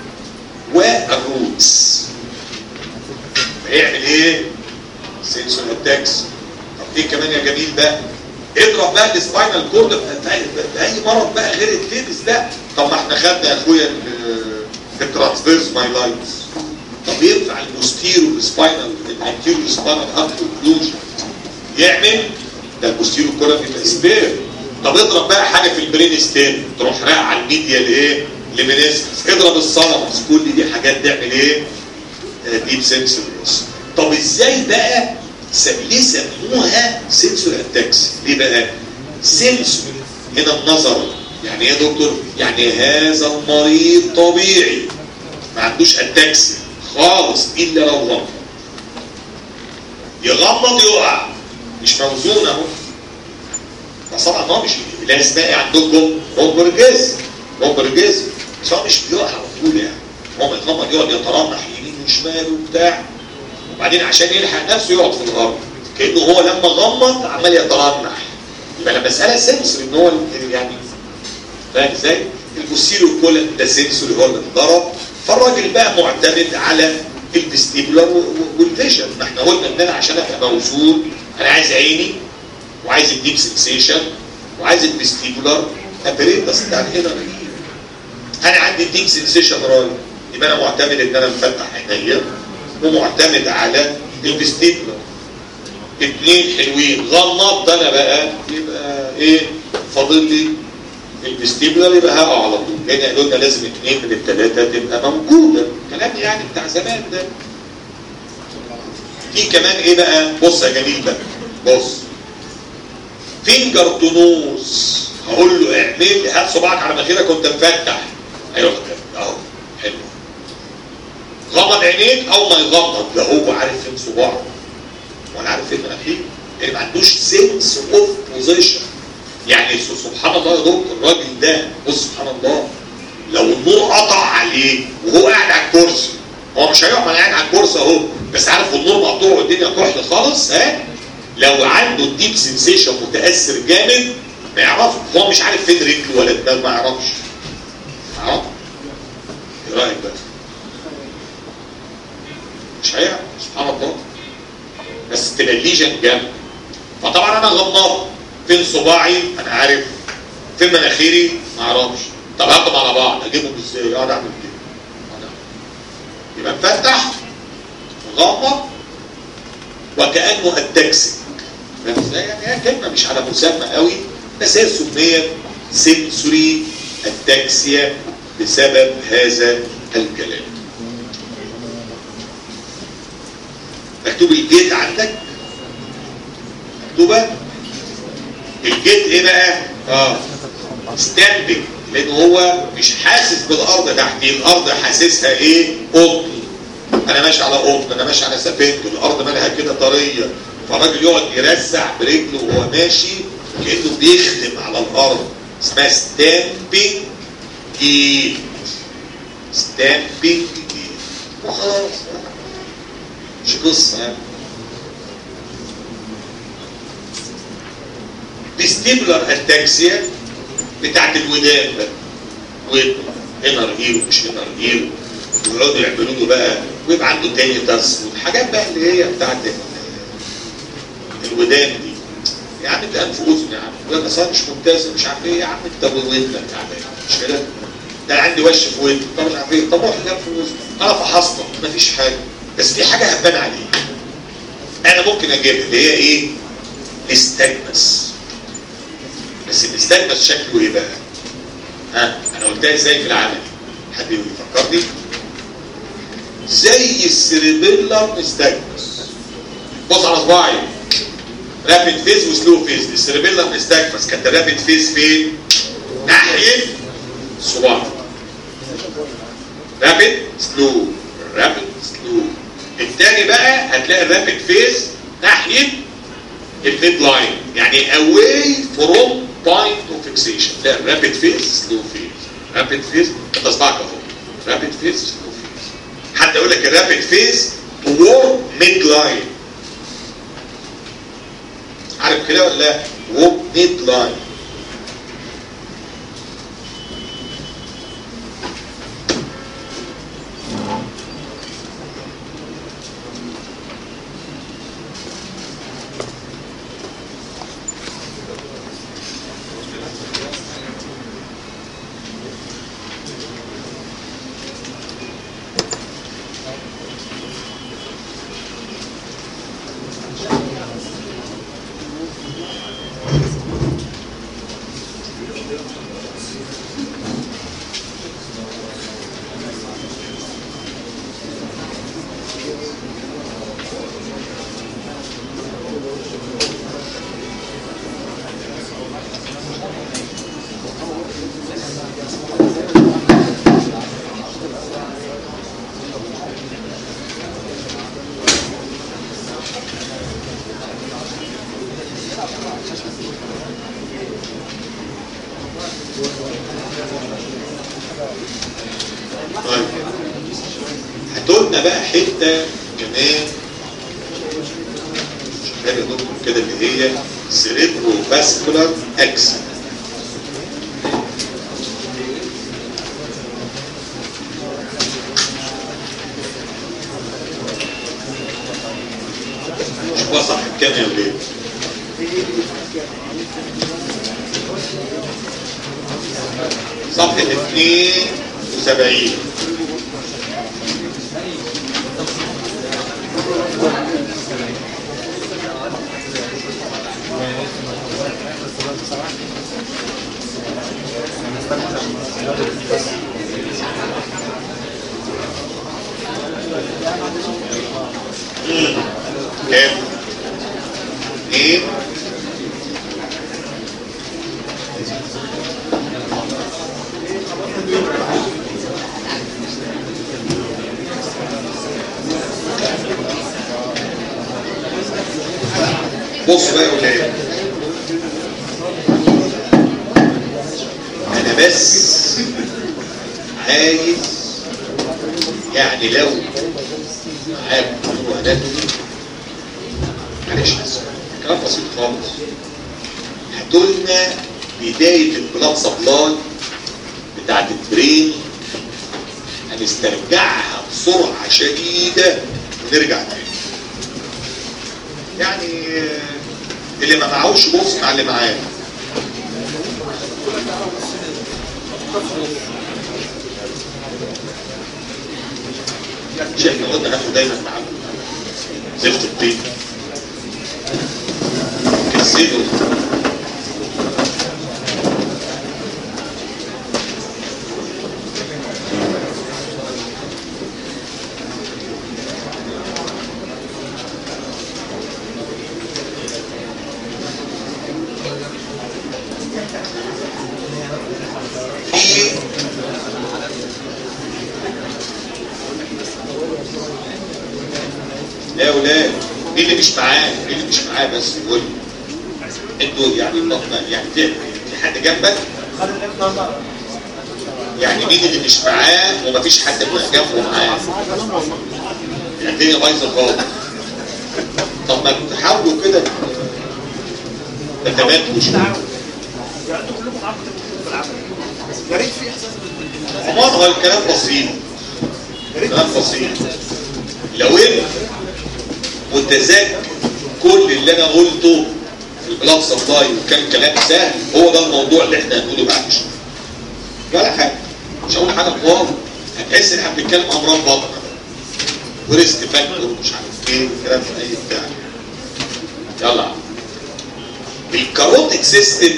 والروتس فيعمل ايه سنسور اتاكس طب ايه كمان يا جميل بقى اضرب بقى السباينال كورد باي مرض بقى غير التيبس ده طب ما احنا خدنا يا اخويا الترانسفيرس مايلايتس طب ينفع البوستيرو السباينال الانتيرو سباينال اب اوكلوجن يعمل ده البوستيرو كولن يبقى سبير طب اضرب بقى حاجه في البرين ستيم تروح رايح على الميديا لايه لمينيسكس اضرب الصلمس كل دي حاجات تعمل ايه ديب سنسور لوس طب ازاي بقى ليه سموها سنسور اتاكس ليه بقى سنسور هنا النظر يعني ايه يا دكتور يعني هذا المريض طبيعي ما عندوش اتاكسي خالص الا لو غمض يغمض يقع مش موزون اهو بس طبعا هو مش لا اسمها ايه عندكم هومبرجيز هومبرجيز بس هو مش بيقع على طول يعني هو يغمض يقعد يترنح يمين وشمال وبتاع وبعدين عشان يلحق نفسه يقعد في الارض كانه هو لما غمض عمال يترنح يبقى انا مساله سنسور ان هو يعني فاهم ازاي؟ البوستيريو كولن ده سنسور هو اللي اتضرب فالراجل بقى معتمد على الفيستيبولار والفيجن ما احنا قلنا ان انا عشان ابقى موصول انا عايز عيني وعايز الديب سنسيشن وعايز الفيستيبولار ابريتس بتاع هنا انا عندي الديب سنسيشن رايح يبقى انا معتمد ان انا مفتح عينيا ومعتمد على الفيستيبولار اتنين حلوين غمضت انا بقى يبقى ايه فاضل لي الفيستيبولار يبقى هقع على طول لان قالوا لنا لازم اتنين من الثلاثه تبقى موجوده كلام يعني بتاع زمان ده في كمان ايه بقى بص يا جميل بقى بص فينجر تو نوز هقول له اعمل لي هات صباعك على مناخيرك وانت مفتح هيروح كده اهو حلو غمض عينيك اول ما يغمض لا هو عارف فين صباعه وانا عارف فين مناخيره يعني ما عندوش سنس اوف بوزيشن يعني سبحان الله يا دكتور الراجل ده بص سبحان الله لو النور قطع عليه وهو قاعد على الكرسي هو مش هيقف انا قاعد على الكرسي اهو بس عارف النور مقطوع والدنيا كحل خالص ها لو عنده الديب سنسيشن متاثر جامد ما يعرفش هو مش عارف فين رجله ولا دماغه ما يعرفش عرف ايه رايك بقى مش هيعرف سبحان الله بس تبقى الليجن جامد فطبعا انا غمضت فين صباعي انا عارف فين مناخيري ما اعرفش طب هاخدهم على بعض اجيبهم ازاي اقعد اعمل كده أقعد أعمل. يبقى مفتح مغمض وكانه التكسي فاهم ازاي؟ يعني هي كلمه مش على مسمى قوي بس هي سميت سنسوري التاكسيا بسبب هذا الكلام مكتوب الجيت عندك مكتوبه الجيت ايه بقى اه ستاندنج لان هو مش حاسس بالارض تحتيه الارض حاسسها ايه قطن انا ماشي على قطن انا ماشي على سفنج الارض مالها كده طريه فالراجل يقعد يرزع برجله وهو ماشي كانه بيخدم على الارض اسمها ستامبنج جيت ستامبنج جيت وخلاص مش قصه يعني فيستيبولار اتاكسيا بتاعت الودان بقى ودن انر اير ومش انر اير ويقعدوا يعملوا له بقى ويبقى عنده تاني تص والحاجات بقى اللي هي بتاعت ال- الودان دي يا عم انت انف اذن يا عم ولا اصلا مش ممتاز مش عارف ايه يا عم انت ودنك تعبان مش كده ده أنا عندي وش في ودني طب مش عارف ايه طب روح جنب في وزني انا فحصتك مفيش حاجه بس في حاجه هبان عليك انا ممكن اجيبها اللي هي ايه الاستجمس بس الاستجمس شكله ايه بقى ها انا قلتها ازاي في العمل حد يفكرني زي السيربيلر نستجمس بص على صباعي رابid فيز وسلو فيز السيربيلر نستجمس كانت الرابid فيز فين ناحيه الصباع رابد سلو رابد سلو التاني بقى هتلاقي الرابد فيز ناحيه الميد لاين يعني away from point of fixation لا رابد فيز سلو فيز رابد فيز انت اصبعك اهو رابد فيز سلو فيز حتى يقول لك الرابد فيز toward ميد لاين عارف كده ولا لا؟ toward ميد لاين طيب هتقولنا بقى حته كمان حاجه دكتور كده اللي هي سيريبرو فاسكولار اكسن شوفها صح كام يا ولاد صفحة 72 كام؟ اثنين بصوا بقى يا ولاد انا بس عايز يعني لو معاك اناتومي معلش بس كلام بسيط خالص هاتولنا بداية البلاد سبلاي بتاعت البرين هنسترجعها بسرعة شديدة ونرجع تاني يعني آه، اللي ما معهوش بص مع اللي معاه مش احنا قلنا هاتوا دايما مع زفت الطين كسبوا في لا يا ولاد مين اللي مش معاه مين اللي مش معاه بس يقول لي. انتوا يعني الله يعني في في حد جنبك يعني مين اللي مش معاه ومفيش حد من جنبه معاه يعني الدنيا بايظه خالص طب ما تحاولوا كده تتبادلوا شويه يا ريت في احساس عموما هو الكلام بسيط كلام بسيط لو انت متذكر كل اللي انا قلته في البلاد سبلاي وكان كلام سهل هو ده الموضوع اللي احنا هنقوله بعد شويه ولا حاجه مش هقول حاجه خالص هتحس ان احنا بنتكلم امراض بطن وريسك فاكتور ومش عارف ايه والكلام ده اي بتاع يلا يا عم. الكاروتيك سيستم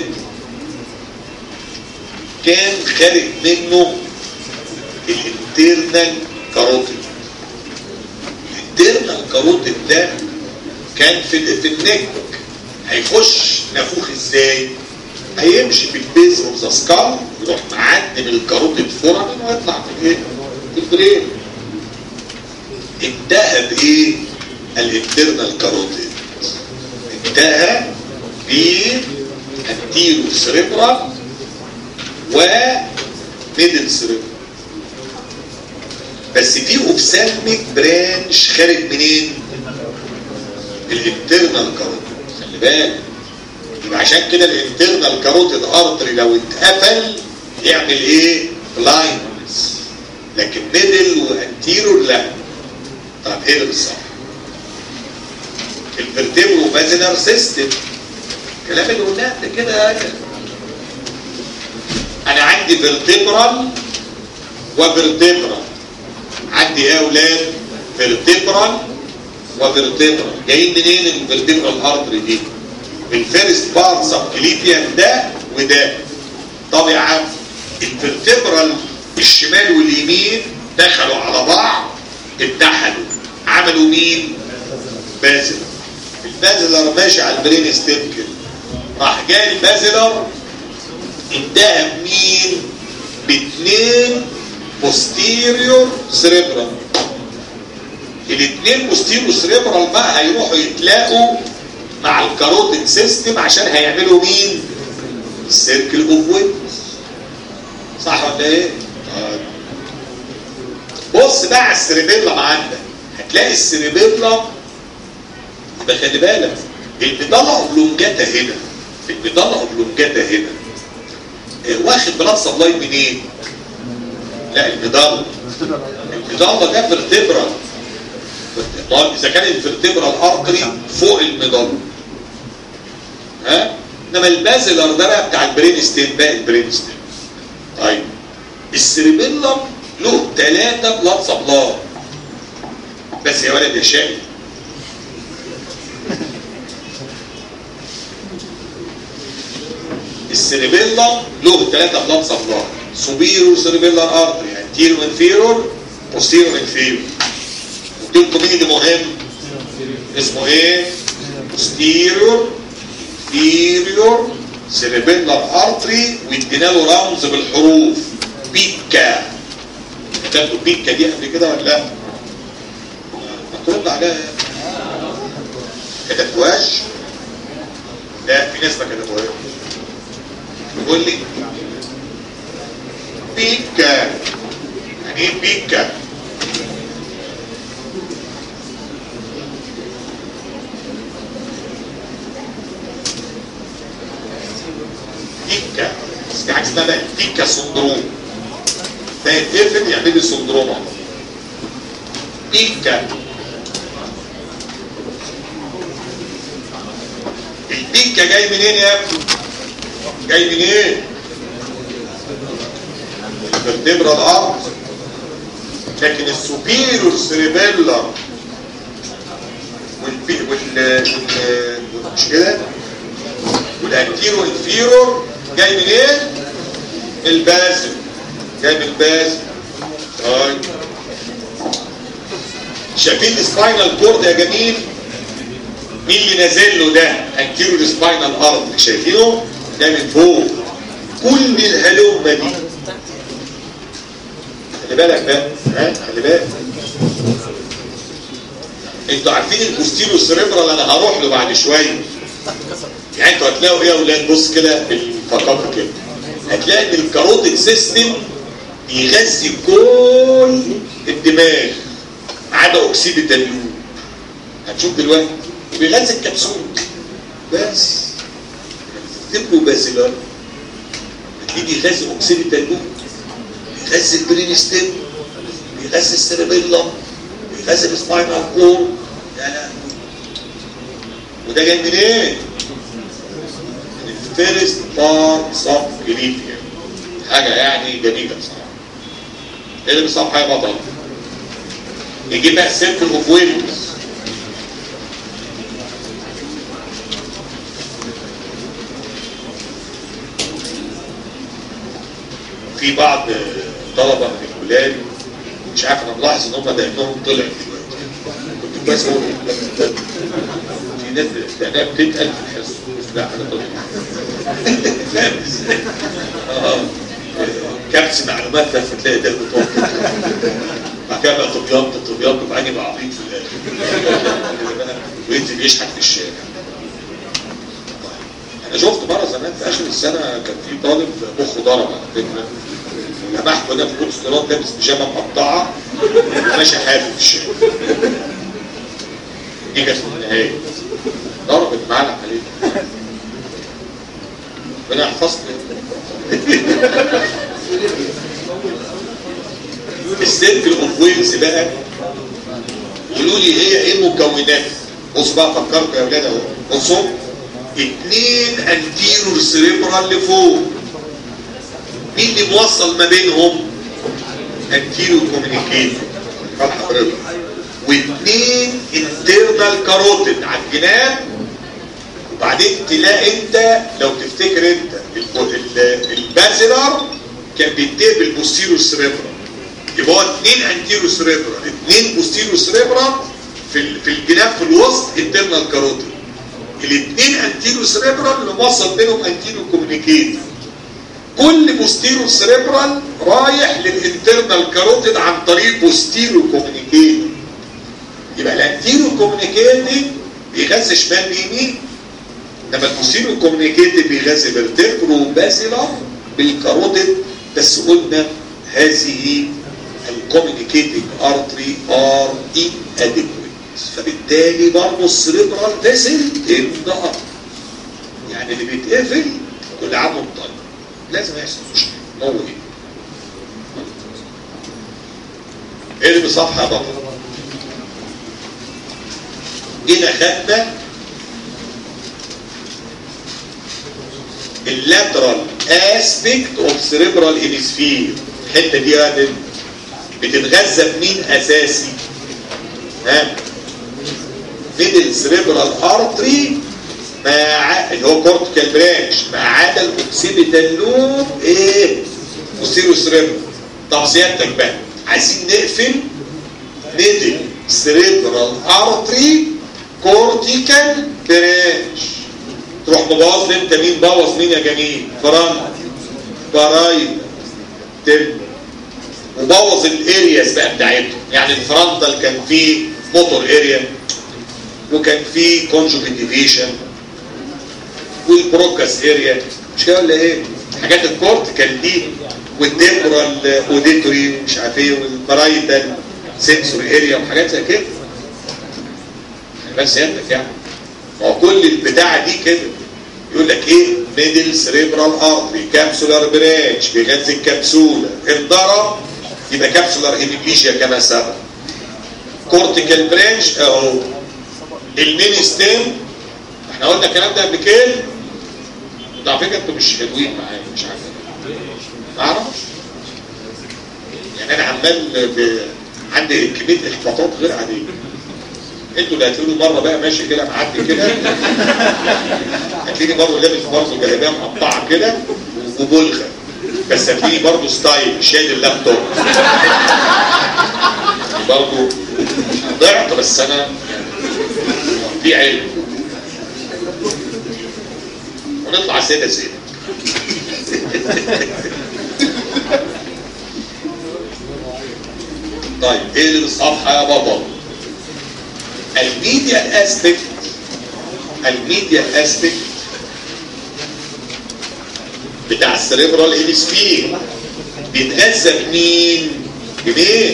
كان خارج منه الانترنال كاروتيد الانترنال كاروتيد ده كان في في النك هيخش نافوخ ازاي هيمشي في البيز اوف ذا سكال يروح معدي من الكاروتيد فورامين ويطلع في الايه في البرين انتهى بايه الانترنال كاروتيد انتهى بالانتيرو سريبرال وميدل سيريبرال بس في اوفسالميك برانش خارج منين؟ الانترنال كاروتيد خلي بالك يبقى عشان كده الانترنال كاروتيد ارتري لو اتقفل يعمل ايه؟ بلايندنس لكن ميدل وانتيرور لا طب ايه اللي صح؟ الفرتبرو بازلر سيستم الكلام اللي قلناه قبل كده انا عندي فيرتبرال وفيرتبرال عندي ايه يا اولاد فيرتبرال وفيرتبرال جايين منين الفيرتبرال ارتري دي من فيرست بارت سبكليبيان ده وده طب يا عم الفيرتبرال الشمال واليمين دخلوا على بعض اتحدوا عملوا مين بازل البازلر ماشي على البرين ستيم كده راح جاي البازلر انتهى بمين باثنين بوستيريور سريبرال الاثنين بوستيريور سريبرال بقى هيروحوا يتلاقوا مع الكاروتيد سيستم عشان هيعملوا مين السيركل اوف ويتنس صح ولا ايه طيب. بص بقى على السريبيلا عندك هتلاقي السريبيلا يبقى خلي بالك البيضله اوبلونجاتا هنا البيضله اوبلونجاتا هنا واخد بلاد سبلاي منين؟ لا المضله المضله ده فيرتبرال طيب اذا كان الفيرتبرال ارتري فوق المضله ها انما البازلر ده بقى بتاع البرين ستيم بقى البرين ستيم طيب السيربيلم له ثلاثه بلاد سبلاي بس يا ولد يا شقي السيربيلم له ثلاثة بلاد سبلاي سوبيرور سيربيلر ارتري انتيرو انفيرور بوستيرو انفيرور قلت لكم مين اللي مهم اسمه ايه بوستيرور انفيرور سيربيلر ارتري وادينا له رمز بالحروف بيكا كتبتوا بيكا دي قبل كده ولا لا؟ ما ترد عليها كتبتوهاش لا في ناس ما كتبوهاش يقول لي بيكا يعني ايه بيكا بيكا بس في حاجه اسمها بقى بيكا سندروم ده يتقفل يعمل لي سندروم على طول. بيكا البيكا جاي منين يا ابني؟ جاي منين؟ الفرتبرا الارض لكن السوبيريور سيريبيلر والبي وال وال مش كده؟ والانتيرو انفيرور جاي منين؟ من الباسل جاي من الباسل طيب شايفين السباينال كورد يا جميل؟ مين اللي نازل له ده؟ انتيرو سباينال ارض شايفينه؟ ده من فوق كل الهلومه دي خلي بالك بقى ها خلي بالك انتوا عارفين البوستيرو سيريبرال انا هروح له بعد شويه يعني انتوا هتلاقوا ايه يا اولاد بص كده بالفقاقه كده هتلاقي ان الكاروتيد سيستم بيغذي كل الدماغ عدا اكسيد الدنيوم هتشوف دلوقتي وبيغذي الكبسول بس تكتبوا بازيلار هتلاقيه بيغذي اكسيد الدنيوم بيغذي البرين ستيم بيغذي السيربيلم بيغذي السباينال كور لا لا وده جاي منين؟ إيه؟ من الفيرست بارت سب جليفيا حاجه يعني جميله بصراحه ايه اللي بيصاب حاجه بطل يجيب بقى السيركل اوف ويلز في بعض طلبه من الولاد مش عارف انا ملاحظ ان هم دقنهم طلع دلوقتي كنت كويس هو في ناس دقنها بتتقل في الحصه لا انا طلع فاهم ازاي؟ اه كبس معلومات فتلاقي ده بطاقه بعد كده بقى طبيان طبيان وبعدين يبقى عبيط في الاخر وينزل يشحت في الشارع انا شفت مره زمان في اخر السنه كان في طالب مخه ضرب على فكره لمحته ده في كورس قراءه لابس بيجامه مقطعه ماشي حافي في الشارع دي كانت النهايه ضربت معلق عليه ربنا يحفظنا السيركل اوف ويلز بقى قولوا لي هي ايه مكونات بصوا بقى فكركم يا اولاد اهو بصوا اتنين انتيرور سيريبرال لفوق مين اللي موصل ما بينهم انتيرور كوميونيكيتور خد حضرتك واثنين انترنال كاروتيد على الجناب وبعدين تلاقي انت لو تفتكر انت البازلر كان بينتهي بالبوستيرو سريبرال يبقى هو اثنين انتيرو سريبرال اثنين بوستيرو سريبرال في في الجناب في الوسط انترنال كاروتيد الاثنين انتيرو سريبرال اللي موصل بينهم انتيرو كوميونيكيت كل بوستيرو سريبرال رايح للانترنال كاروتيد عن طريق بوستيرو كوميونيكيت يبقى الانتيرو كوميونيكيت بيغذي شمال بيمين انما البوستيرو كوميونيكيت بيغذي بالتربرو باسيلر بالكاروتيد بس قلنا هذه الكوميونيكيتنج ارتري ار ان اديكويت فبالتالي برضه السريبرال فيسل انضغط يعني اللي بيتقفل كل عام طيب لازم يحصل مشكله هو ايه ايه اللي بصفحه بطل هنا خدنا اللاترال اسبيكت اوف سيريبرال هيمسفير الحته دي يعني بتتغذى بمين اساسي ها ميدل سيريبرال ارتري مع اللي هو كورتيكال برانش ما عدا الاوكسيبيتال لوب ايه وسيرو سيريبرال طب سيادتك بقى عايزين نقفل ميدل سيريبرال ارتري كورتيكال برانش تروح مبوظ لي انت مين بوظ مين يا جميل فرنك برايد تل وبوظ الارياز بقى بتاعتهم يعني الفرنتال كان فيه موتور اريا وكان فيه كونجوجيت ديفيشن والبروكاس اريا مش كده ولا ايه؟ حاجات الكورتيكال دي والديمبرال اوديتوري مش عارف ايه والبرايتال سنسوري اريا وحاجات زي كده بس سيادتك يعني ما هو كل البتاعه دي كده يقول لك ايه ميدل سريبرال ارتري كابسولار برانش بيغذي الكبسوله انضرب يبقى كابسولار هيميبليشيا كما سبق كورتيكال برانش اهو المين ستيم احنا قلنا الكلام ده قبل كده ده على فكره انتوا مش حلوين معايا مش عارف ما اعرفش يعني انا عمال ب... عندي كميه احباطات غير عاديه انتوا اللي هتقولوا مره بقى ماشي كده معدي كده هتلاقيني برضه لابس برضه جلابيه مقطعه كده وبلغه بس هتلاقيني برضه ستايل شايل اللابتوب برضه ضعت بس انا في علم ونطلع سيده سيده طيب ايه اللي بالصفحه يا بطل الميديا اسبكت الميديا اسبكت بتاع السريبرال هيمسفير بيتغذى بمين؟ بمين؟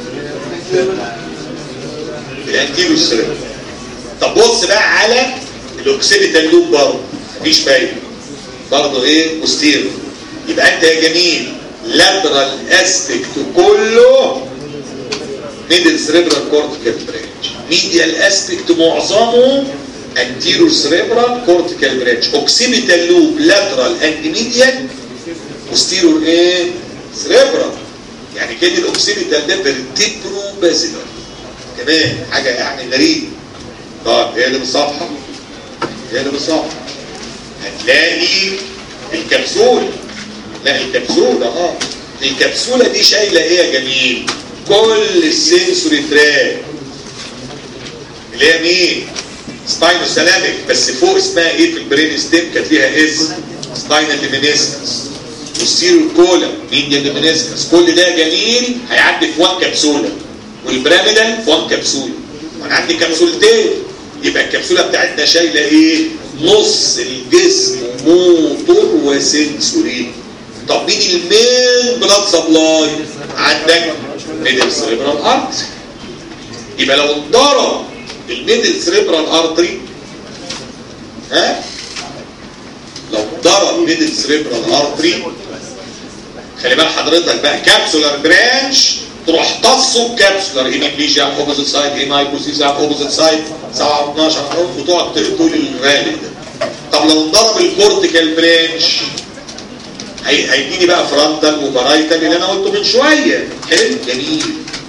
الانتيرو السريبرال طب بص بقى على الاوكسيبيتال لوب برضه مفيش فايده برضه ايه؟ بوستيرو يبقى انت يا جميل لاترال اسبكت كله ميدل سريبرال كورتيكال برانش ميديال اسبكت معظمه انتيرو سريبرال كورتيكال برانش اوكسيبيتال لوب لاترال اند ميديال بوستيرور ايه سريبرال يعني كده الاوكسيبيتال ده فيرتيبرو بازيلر كمان حاجه يعني غريبه طب هي اللي بالصفحه هي اللي بالصفحه هتلاقي الكبسول لا الكبسوله اه الكبسوله دي شايله ايه يا جميل كل السنسوري تراك اللي هي مين سباينو سلامك بس فوق اسمها ايه في البرين ستيم كانت ليها اس سباينال ليمينيسكس والسيرو كولا ميديا ليمينيسكس كل ده جميل هيعدي في وان كبسوله والبراميدال في وان كبسوله وانا عندي كبسولتين يبقى الكبسوله بتاعتنا شايله ايه نص الجسم موتور وسنسوري طب مين المين بلاد سبلاي عندك ميدل سريبرال ارتري يبقى لو اتضرب الميدل سريبرال ارتري ها لو اتضرب ميدل سريبرال ارتري خلي بال حضرتك بقى كابسولار برانش تروح تصب كابسولار هيميبليجيا اوبوزيت سايد هيمايكوسيس اوبوزيت سايد 7 12 وتقعد تقول الغالي ده طب لو انضرب الكورتيكال برانش هي- هيديني بقى فرونتال وبرايتال اللي انا قلته من شويه حلو جميل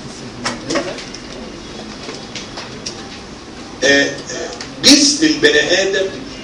آه، آه، جسم البني ادم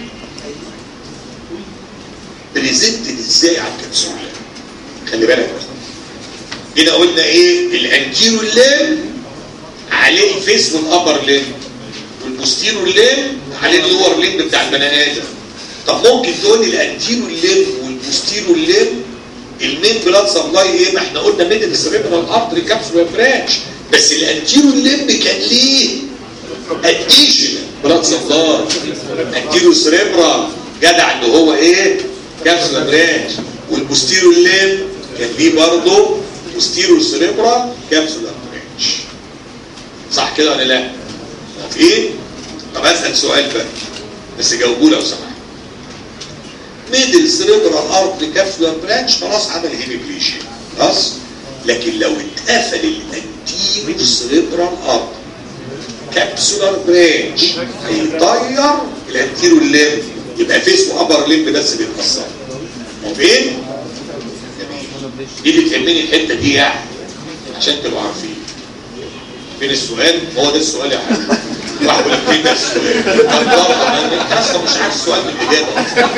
بريزنتد ازاي على الكبسوله خلي بالك بقى. هنا قلنا ايه الانتيرو ليم عليه الفيس والابر ليم والبوستيرو ليم عليه اللور ليم بتاع البني ادم طب ممكن تقول لي الانتيرو ليم والبوستيرو ليم المين بلاد سبلاي ايه ما احنا قلنا ميدل سريبرال ارتري كابسول برانش بس الانتيرو ليم كان ليه اديشن بلاد سبلاي انتيرو سريبرال جدع ان هو ايه كابسول برانش والبوستيرو ليم كان ليه برضه بوستيرو سريبرال كابسول برانش صح كده ولا لا؟ موافقين؟ طب اسال سؤال بقى بس جاوبوه لو سمحت ميدل سريبرال ارتري كابسولار برانش خلاص عمل هيميبليشيا خلاص لكن لو اتقفل الانتيرو سريبرال ارتري كابسولار برانش هيطير الانتيرو الليمب يبقى فيس وابر ليمب بس بيتكسر موافقين؟ جميل دي اللي تهمني الحته دي يعني عشان تبقوا عارفين فين السؤال؟ هو ده السؤال يا حبيبي واحد يقول لك فين ده السؤال؟ طب طبعا انت اصلا مش عارف السؤال من الاجابه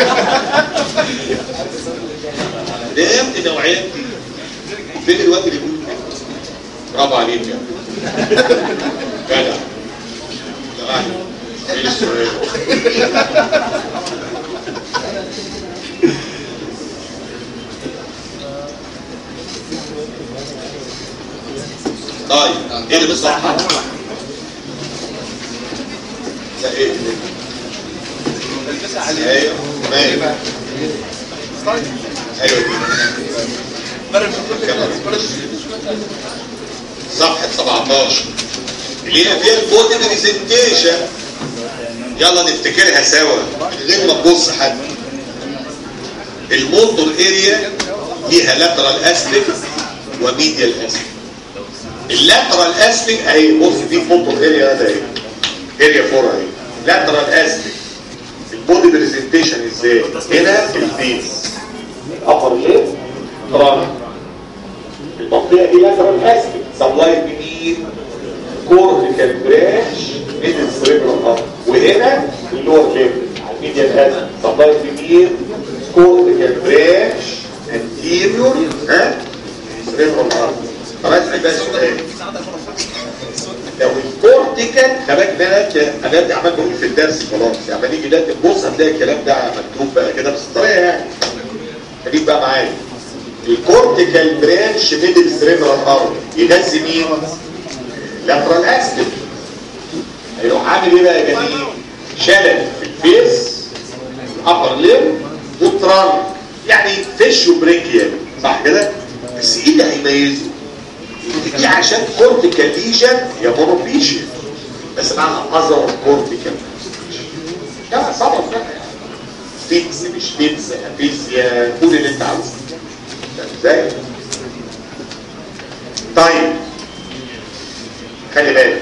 ده يا ابني نوعيات دي فين الواد اللي بيقول كده؟ برافو عليك يا ابني جدع جدع فين السؤال؟ طيب ايه اللي بالصفحه؟ لا ايه اللي ايوه تمام ايوه صفحة 17 اللي هي فيها البودي بريزنتيشن يلا نفتكرها سوا من غير ما تبص حد الموتور اريا ليها لاترال اسبك وميديال اسبك اللاترال اسبك اهي بص دي موتور اريا ده اهي اريا 4 اهي لاترال اسبك البودي بريزنتيشن ازاي هنا البيز ابر ليب ترانك المنطقه دي لاترال اسبك سبلاي بمين كورتيكال برانش من السريبرال وهنا اللور ليب على الميديال اسبك سبلاي بمين كورتيكال برانش انتيريور ها سريبرال خلاص هيبقى السؤال لو الكورتيكال خلاك بالك انا دي عمال بقول في الدرس خلاص يعني لما نيجي ده تبص هتلاقي الكلام ده مكتوب بقى كده بس الطريقه يعني خليك بقى معايا الكورتيكال برانش ميدل سريبرال ارض ينزل مين؟ لاترال اكسل هيروح عامل ايه بقى يا جميل؟ شلل في الفيس الابر ليم والترانك يعني فيش وبريكيال صح كده؟ بس ايه اللي هيميزه؟ دي عشان كورتيكال ليجن يا مونوبيشن بس معنى اذر كورتيكال لا صبر بقى يعني فيكس مش فيكس افيزيا كل اللي انت عاوزه فاهم ازاي؟ طيب خلي بالك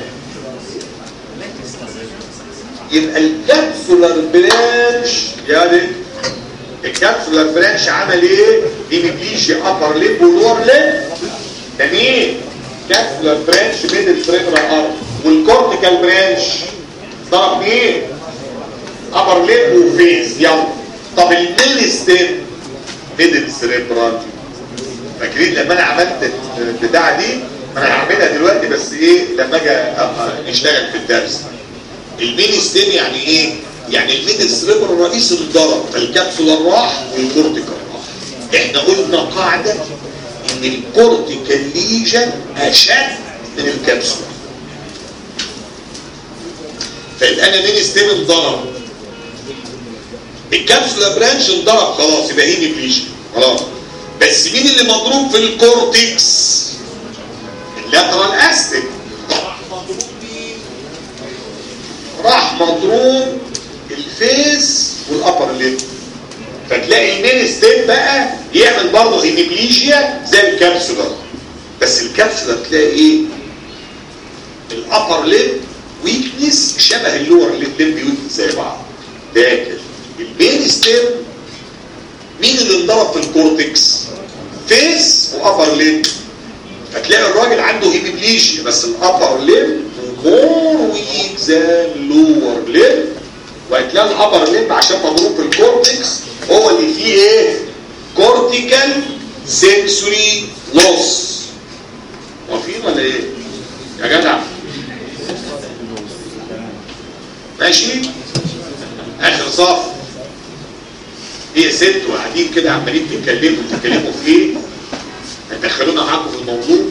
يبقى الكابسولار برانش يعني الكابسولار برانش عمل ايه؟ هيميبليجي ابر ليب ولور ليب جميل كابسولار برانش بين السريبرال ارض والكورتيكال برانش ضرب مين؟ ابر ليب وفيس يلا طب الميل ستيب ميدل سريبرال فاكرين لما انا عملت البتاعه دي انا هعملها دلوقتي بس ايه لما اجي نشتغل في الدرس المين ستيم يعني ايه يعني الميدل سريبرال الرئيس اللي ضرب فالكبسولار راح والكورتيكال راح احنا قلنا قاعده ان الكورتيكال ليجن اشد من الكبسولار فيبقى انا مين ستيم انضرب الكبسولار برانش انضرب خلاص يبقى هيمي بليجن خلاص بس مين اللي مضروب في الكورتكس اللاترال استك راح مضروب مين راح مضروب الفيس والابر ليب فتلاقي المين ستيب بقى يعمل برضه هيميبليجيا زي الكابسولار بس الكابسولار تلاقي ايه الابر ليب ويكنس شبه اللور ليب ليب ويكنس زي بعض لكن المين ستيب مين اللي انضرب في الكورتكس فيس وابر ليب فتلاقي الراجل عنده هيميبليجيا بس الابر ليب مور ويك ذان لور ليب وهتلاقي الابر ليب عشان مضروب في الكورتكس هو اللي فيه ايه كورتيكال سنسوري لوس واقفين ولا ايه يا جدع ماشي اخر صف ايه ست وقاعدين كده عمالين تتكلموا تتكلموا في ايه هتدخلونا معاكم في الموضوع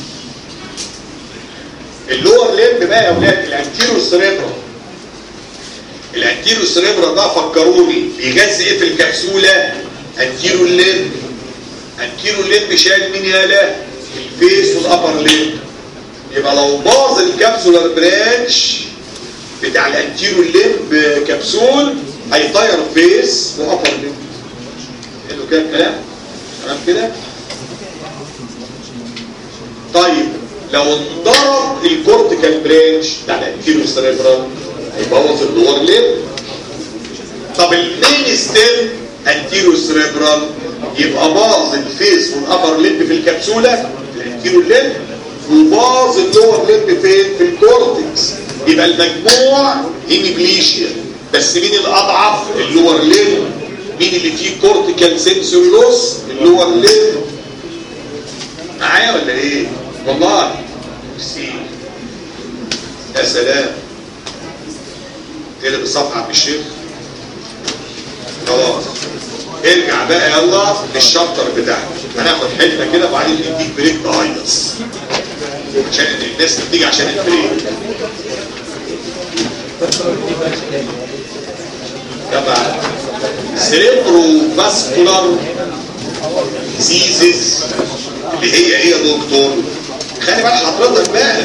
اللور ليمب بقى يا اولاد الانتيرو سريبرا الانتيرو سريبرا ده فكروني بيغذي ايه في الكبسوله انتيرو ليمب انتيرو ليمب شايل مين يالا الفيس والابر ليمب يبقى لو باظ الكبسولار برانش بتاع الانتيرو ليمب كبسول هيطير فيس وابر ليمب حلو كده الكلام تمام كده طيب لو انضرب الكورتيكال برانش بتاع الانتيرو سريبرال هيبوظ اللور ليب طب المين ستيم انتيرو سريبرال يبقى باظ الفيس والابر ليب في الكبسوله في الانتيرو ليب وباظ اللور ليب فين في الكورتكس يبقى المجموع هيميبليشيا بس مين الاضعف اللور ليب مين اللي فيه كورتيكال سنسوري لوس اللور ليب معايا ولا ايه والله سي يا سلام تقلب الصفحه عم الشيخ خلاص ارجع بقى يلا للشابتر بتاعك هناخد حته كده وبعدين نديك بريك تهيص عشان الناس بتيجي عشان البريك تبع سيريبرو فاسكولار ديزيزز اللي هي ايه يا دكتور خلي بال حضرتك بقى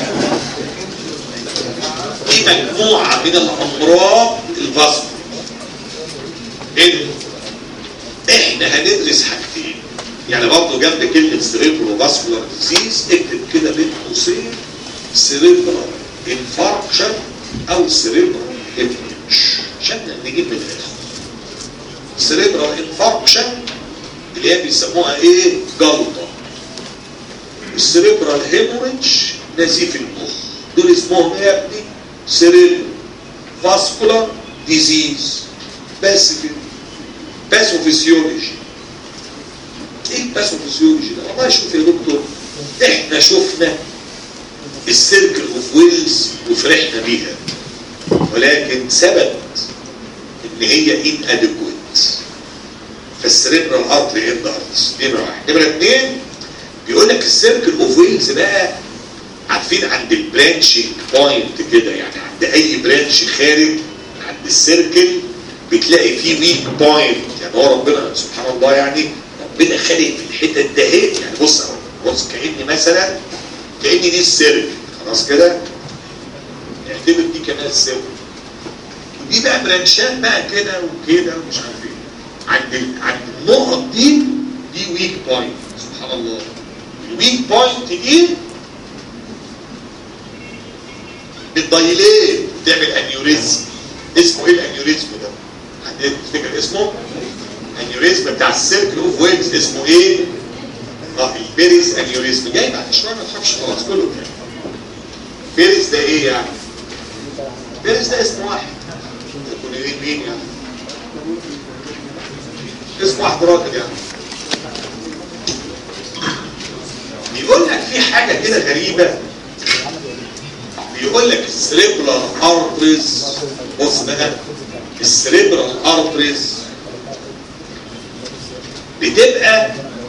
دي مجموعه من الامراض الفاسكولار إيه؟ احنا هندرس حاجتين يعني برضه جنب كلمه سيريبرو فاسكولار ديزيز اكتب كده بين قوسين سيريبرال انفاركشن او سيريبرال هيموريدج عشان نجيب من الاخر سيريبرال انفاركشن اللي هي بيسموها ايه جلطه السيريبرال هيموريدج نزيف المخ دول اسمهم ايه يا ابني سيريبرال فاسكولار ديزيز بس كده باثوفيسيولوجي ايه الباثوفيسيولوجي ده والله شوف يا دكتور احنا شفنا السيركل اوف ويلز وفرحنا بيها ولكن ثبت ان هي ان ادكويت فالسريبرال ارتري اند ارتس نمره واحد نمره اثنين بيقول لك السيركل اوف ويلز بقى عارفين عند البرانشنج بوينت كده يعني عند اي برانش خارج عند السيركل بتلاقي فيه ويك بوينت يعني هو ربنا سبحان الله يعني ربنا خالق في الحتت ده يعني بص اهو بص كاني مثلا كاني دي السيركل خلاص كده اعتبر دي كمان السيركل ودي بقى برانشات بقى كده وكده ومش عارف ايه عند ال- عند النقط دي دي ويك بوينت سبحان الله الويك بوينت دي بتضيليه بتعمل انيوريزم اسمه ايه الانيوريزم ده؟ حد تفتكر اسمه؟ انيوريزم بتاع السيركل اوف ويبز اسمه ايه؟ اه البيريز انيوريزم جاي بعد شويه ما تخافش خلاص كله كده بيريز ده ايه يعني؟ بيريز ده اسم واحد يكون ايه مين يعني؟ اسم واحد راجل يعني بيقول لك في حاجه كده غريبه بيقول لك السريبرال ارتريز بص بقى السريبرال ارتريز بتبقى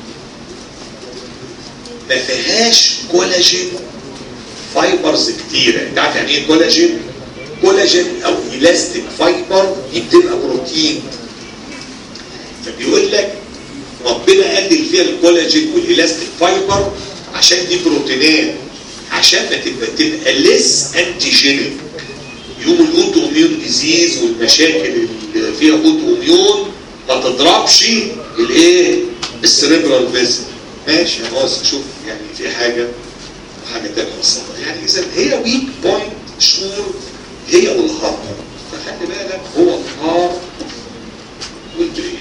ما فيهاش كولاجين فايبرز كتيره انت عارف يعني ايه كولاجين كولاجين او الاستيك فايبر دي بتبقى بروتين فبيقول لك ربنا قلل فيها الكولاجين والالاستيك فايبر عشان دي بروتينات عشان ما تبقى تبقى ليس انتيجينيك يوم الاوتو اميون ديزيز والمشاكل اللي فيها اوتو اميون ما تضربش الايه السريبرال فيزل ماشي يا باص شوف يعني في حاجه وحاجه ثانيه بسيطه يعني اذا هي ويك بوينت شور هي والهارت فخلي بالك هو الهارت والبرين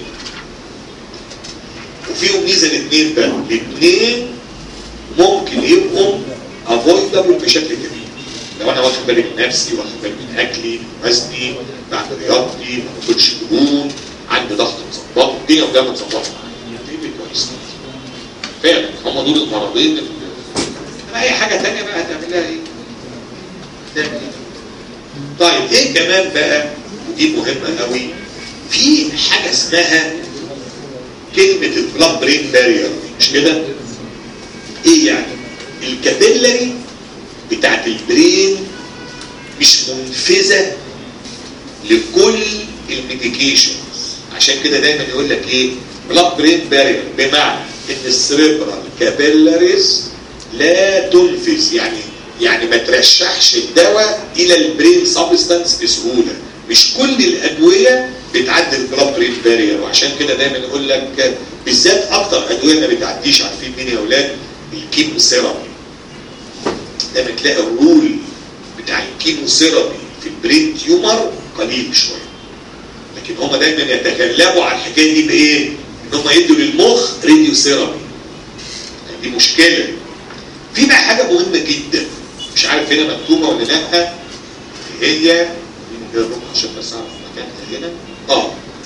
وفيهم ميزه الاثنين بقى الاثنين ممكن يبقوا افويدبل بشكل كبير لو انا واخد بالي من نفسي واخد بالي من اكلي من وزني بعمل رياضتي ما باكلش دهون عندي ضغط مظبط الدنيا وده متظبطه معايا دي كويس فعلا هم دول المرضين اللي انما اي حاجه ثانيه بقى هتعمل لها ايه؟ هتعمل ايه؟ طيب ايه كمان بقى ودي مهمه قوي في حاجه اسمها كلمه البلاد برين بارير مش كده؟ ايه يعني؟ الكابيلاري بتاعت البرين مش منفذه لكل الميديكيشنز عشان كده دايما يقول لك ايه بلاد برين بارير بمعنى ان السريبرال كابيلاريز لا تنفذ يعني يعني ما ترشحش الدواء الى البرين سبستانس بسهوله مش كل الادويه بتعدي البلاد برين بارير وعشان كده دايما يقول لك بالذات اكتر ادويه ما بتعديش عارفين مين يا اولاد الكيمو ثيرابي دايما تلاقي الرول بتاع الكيمو ثيرابي في البرين تيومر قليل شويه لكن هم دايما يتغلبوا على الحكايه دي بايه؟ ان هم يدوا للمخ راديو ثيرابي دي مشكله في بقى حاجه مهمه جدا مش عارف هنا مكتوبه ولا لا هي عشان بس اعرف مكانها هنا اه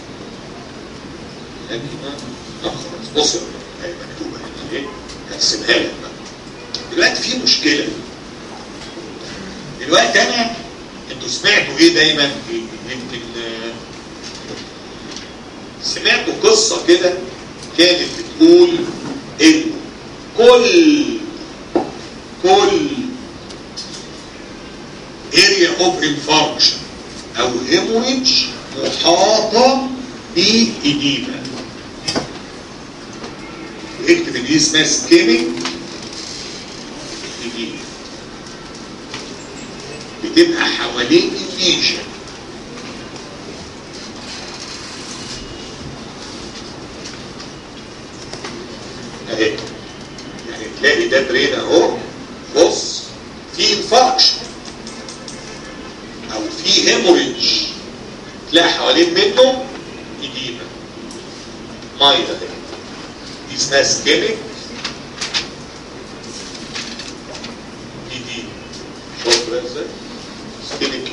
هنا اه خلاص بص هي مكتوبه هنا ايه هقسمها لك بقى دلوقتي في مشكله دلوقتي انا انتوا سمعتوا ايه دايما يمكن آه، سمعتوا قصه كده كانت بتقول ان كل كل area of infarction او hemorrhage محاطة بإديمة اكتب ان دي اسمها سكيميك إديمة بتبقى حوالين الليجن اهي يعني تلاقي ده برين اهو بص في انفاركشن او في هيموريدج تلاقي حوالين منه إديمة مية اهي دي اسمها سكيميك إديمة شوف بقى ازاي سكيميك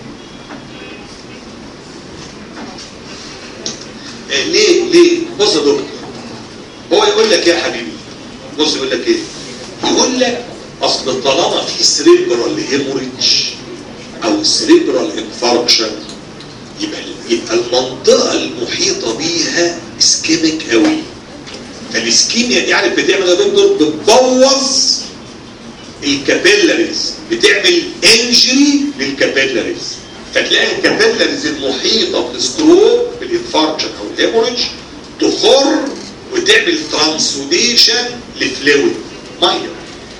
إيه ليه ليه بص يا دكتور هو يقول لك ايه يا حبيبي بص يقول لك ايه يقول لك اصل طالما في سريبرال هيموريدج او سريبرال انفاركشن يبقى يبقى المنطقه المحيطه بيها اسكيميك قوي فالاسكيميا دي عارف بتعمل يا دكتور بتبوظ الكابيلاريز بتعمل انجري للكابيلاريز فتلاقي الكابيلاريز المحيطه بالستروك بالانفاركشن او الهيموريدج تخر وتعمل ترانسوديشن لفلويد ميه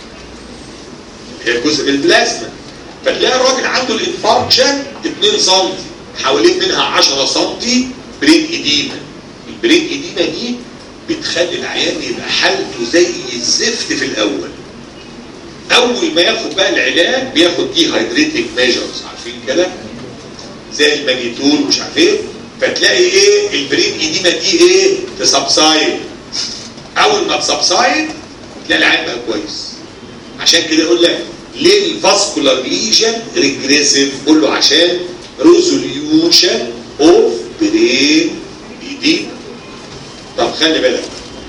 هي جزء من البلازما فتلاقي الراجل عنده الانفاركشن 2 سم حوالين منها 10 سم برين اديما البرين اديما دي بتخلي العيان يبقى حالته زي الزفت في الاول اول ما ياخد بقى العلاج بياخد دي هايدريتنج ميجرز عارفين كده زي المانيتول مش عارف ايه فتلاقي ايه البرين اديما دي ايه تسبسايد اول ما تسبسايد تلاقي العين بقى كويس عشان كده يقول لك ليه الفاسكولار ليجن ريجريسيف قول له عشان ريزوليوشن اوف برين اديما طب خلي بالك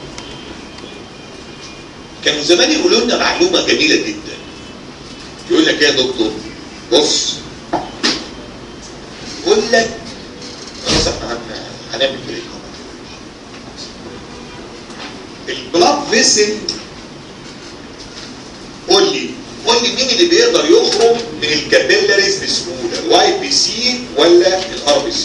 كانوا زمان يقولوا لنا معلومه جميله جدا يقول لك ايه يا دكتور بص يقول لك خلاص احنا هن- هنعمل بريك البلاد فيسل قول لي قول لي مين اللي بيقدر يخرج من الكابيلاريز بسهوله الواي بي سي ولا الار بي سي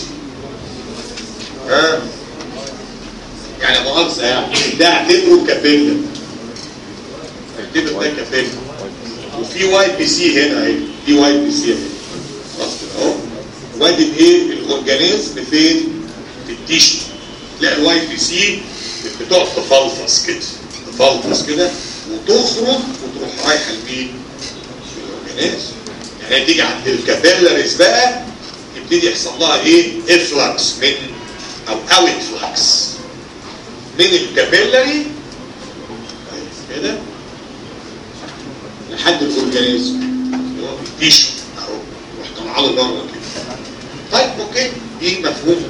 ها يعني مؤاخذه يعني ده اعتبره كابيلر اعتبر ده كابيلر وفي واي بي سي هنا اهي في واي بي سي اهي خلاص كده اهو وادي الايه الاورجانيزم فين في التيشو تلاقي الواي بي سي بتقعد تفلفص كده تفلفص كده وتخرج وتروح رايحه لمين؟ الاورجانيزم يعني هي تيجي عند الكابيلاريز بقى يبتدي يحصل لها ايه؟ افلكس من او اوت فلكس من الكابيلاري كده لحد الاورجانيزم اللي هو في التيشو اهو روح طالعه له بره كده طيب اوكي دي مفهوم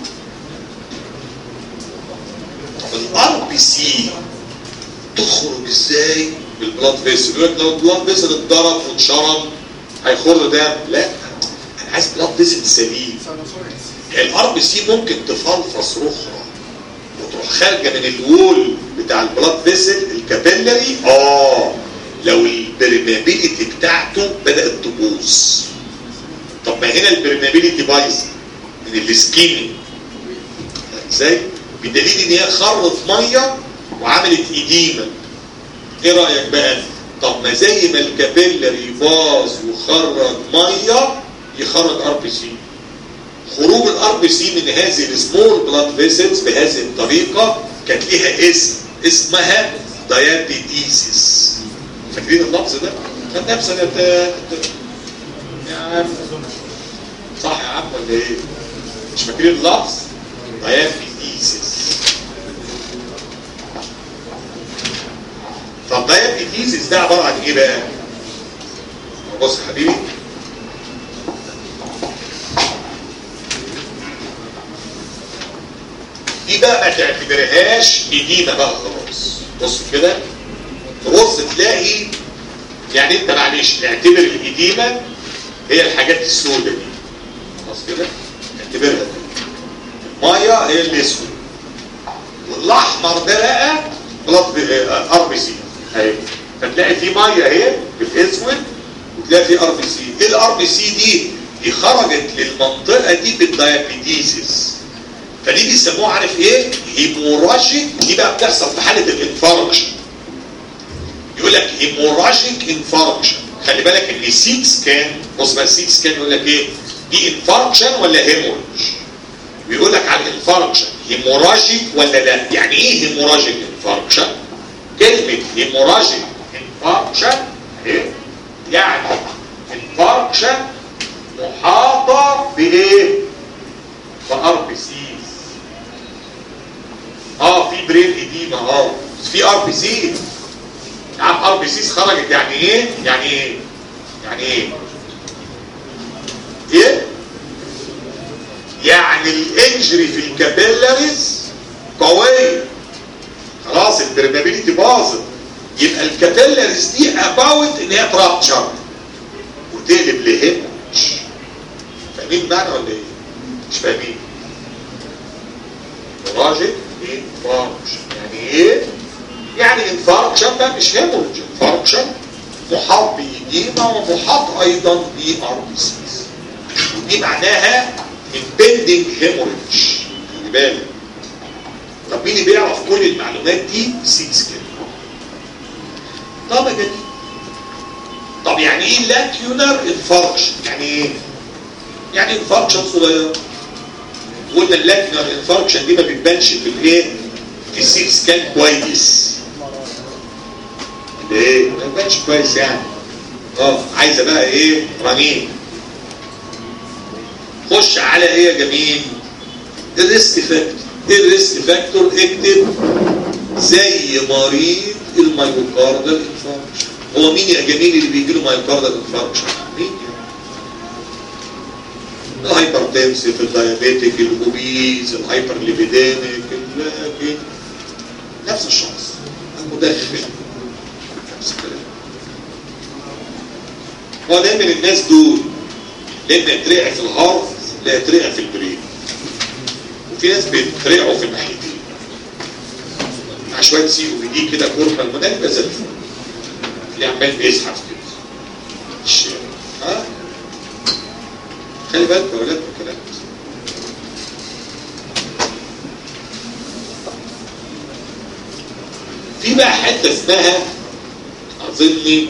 طب الار بي سي تخرج ازاي بالبلاد فيسل يقول لك لو البلاد فيسل اتضرب واتشرب هيخر دم لا انا عايز بلاد فيسل سليم الار بي سي ممكن تفلفص رخرة وتروح خارجه من الوول بتاع البلاد فيسل الكابيلاري اه لو البرمابيليتي بتاعته بدات تبوظ طب ما هنا البرمابيليتي بايظه من السكيمي ازاي بدليل ان هي خرت ميه وعملت ايديما ايه رايك بقى طب ما زي ما الكابيلاري باظ وخرج ميه يخرج ار بي سي خروج الار بي سي من هذه السمول بلاد فيسلز بهذه الطريقه كانت ليها اسم اسمها دايابيتيسيس فاكرين اللفظ ده؟ كان نفس سنه يا عم صح يا عم ولا ايه؟ مش فاكرين اللفظ؟ دايابيتيسيس طب دايابيتيسيس ده عباره عن ايه بقى؟ بص يا حبيبي دي بقى ما تعتبرهاش إديمة بقى خلاص بص كده تبص تلاقي يعني انت معلش اعتبر الإديمة هي الحاجات السوداء دي خلاص كده اعتبرها كده. المية هي الاسود والاحمر ده بقى بلاد ار بي سي اهي فتلاقي في ميه اهي بالاسود وتلاقي في ار بي سي ايه الار بي سي دي دي خرجت للمنطقه دي بالدايابيتيزيس فدي بيسموها عارف ايه هيموراجيك دي بقى بتحصل في حاله الانفاركشن يقول لك هيموراجيك انفاركشن خلي بالك ان السيت سكان بص بقى السيت سكان يقول لك ايه دي انفاركشن ولا هيمورج بيقول لك على الانفاركشن هيموراجيك ولا لا يعني ايه هيموراجيك انفاركشن كلمه هيموراجيك انفاركشن ايه يعني انفاركشن محاطه بايه بار بي سيز اه في برين اديما اه بس في ار بي سيز عارف ار بي سيز خرجت يعني ايه يعني ايه يعني ايه ايه يعني الانجري في الكابيلاريز قويه خلاص البرمابيليتي باظت يبقى الكابيلاريز دي اباوت ان هي ترابتشر وتقلب لهيموج فاهمين المعنى ولا ايه؟ مش فاهمين راجل انفاركشن يعني ايه؟ يعني انفاركشن ده مش هيمورج انفاركشن محاط بإديمة ومحاط أيضا بأر بي سيز ودي معناها impending hemorrhage خلي بالك طب مين اللي بيعرف كل المعلومات دي؟ سيت سكان طب يا جميل طب يعني ايه لاكيونر انفاركشن؟ يعني ايه؟ يعني انفاركشن صغير قلنا اللاكيونر انفاركشن دي ما بتبانش في الايه؟ في السيت سكان كويس ايه؟ ما بتبانش كويس يعني اه عايزه بقى ايه؟ رنين خش على ايه يا جميل الريسك فاكتور ايه الريسك فاكتور اكتب زي مريض المايوكاردال انفاركشن هو مين يا جميل اللي بيجي له مايوكاردال انفاركشن مين الهايبرتنسيف الدايابيتيك الاوبيز الهايبر ليبيديميك ال- نفس الشخص المدخن نفس الكلام هو دايما الناس دول لما يترقع في الهارت لا يترقع في البرين وفي ناس بيترقعوا في الناحيتين مع شويه سي او دي كده كوربا المنال يبقى زي الفل اللي عمال بيزحف كده الشارع ها خلي بالك يا ولاد من الكلام ده. في بقى حته اسمها اظني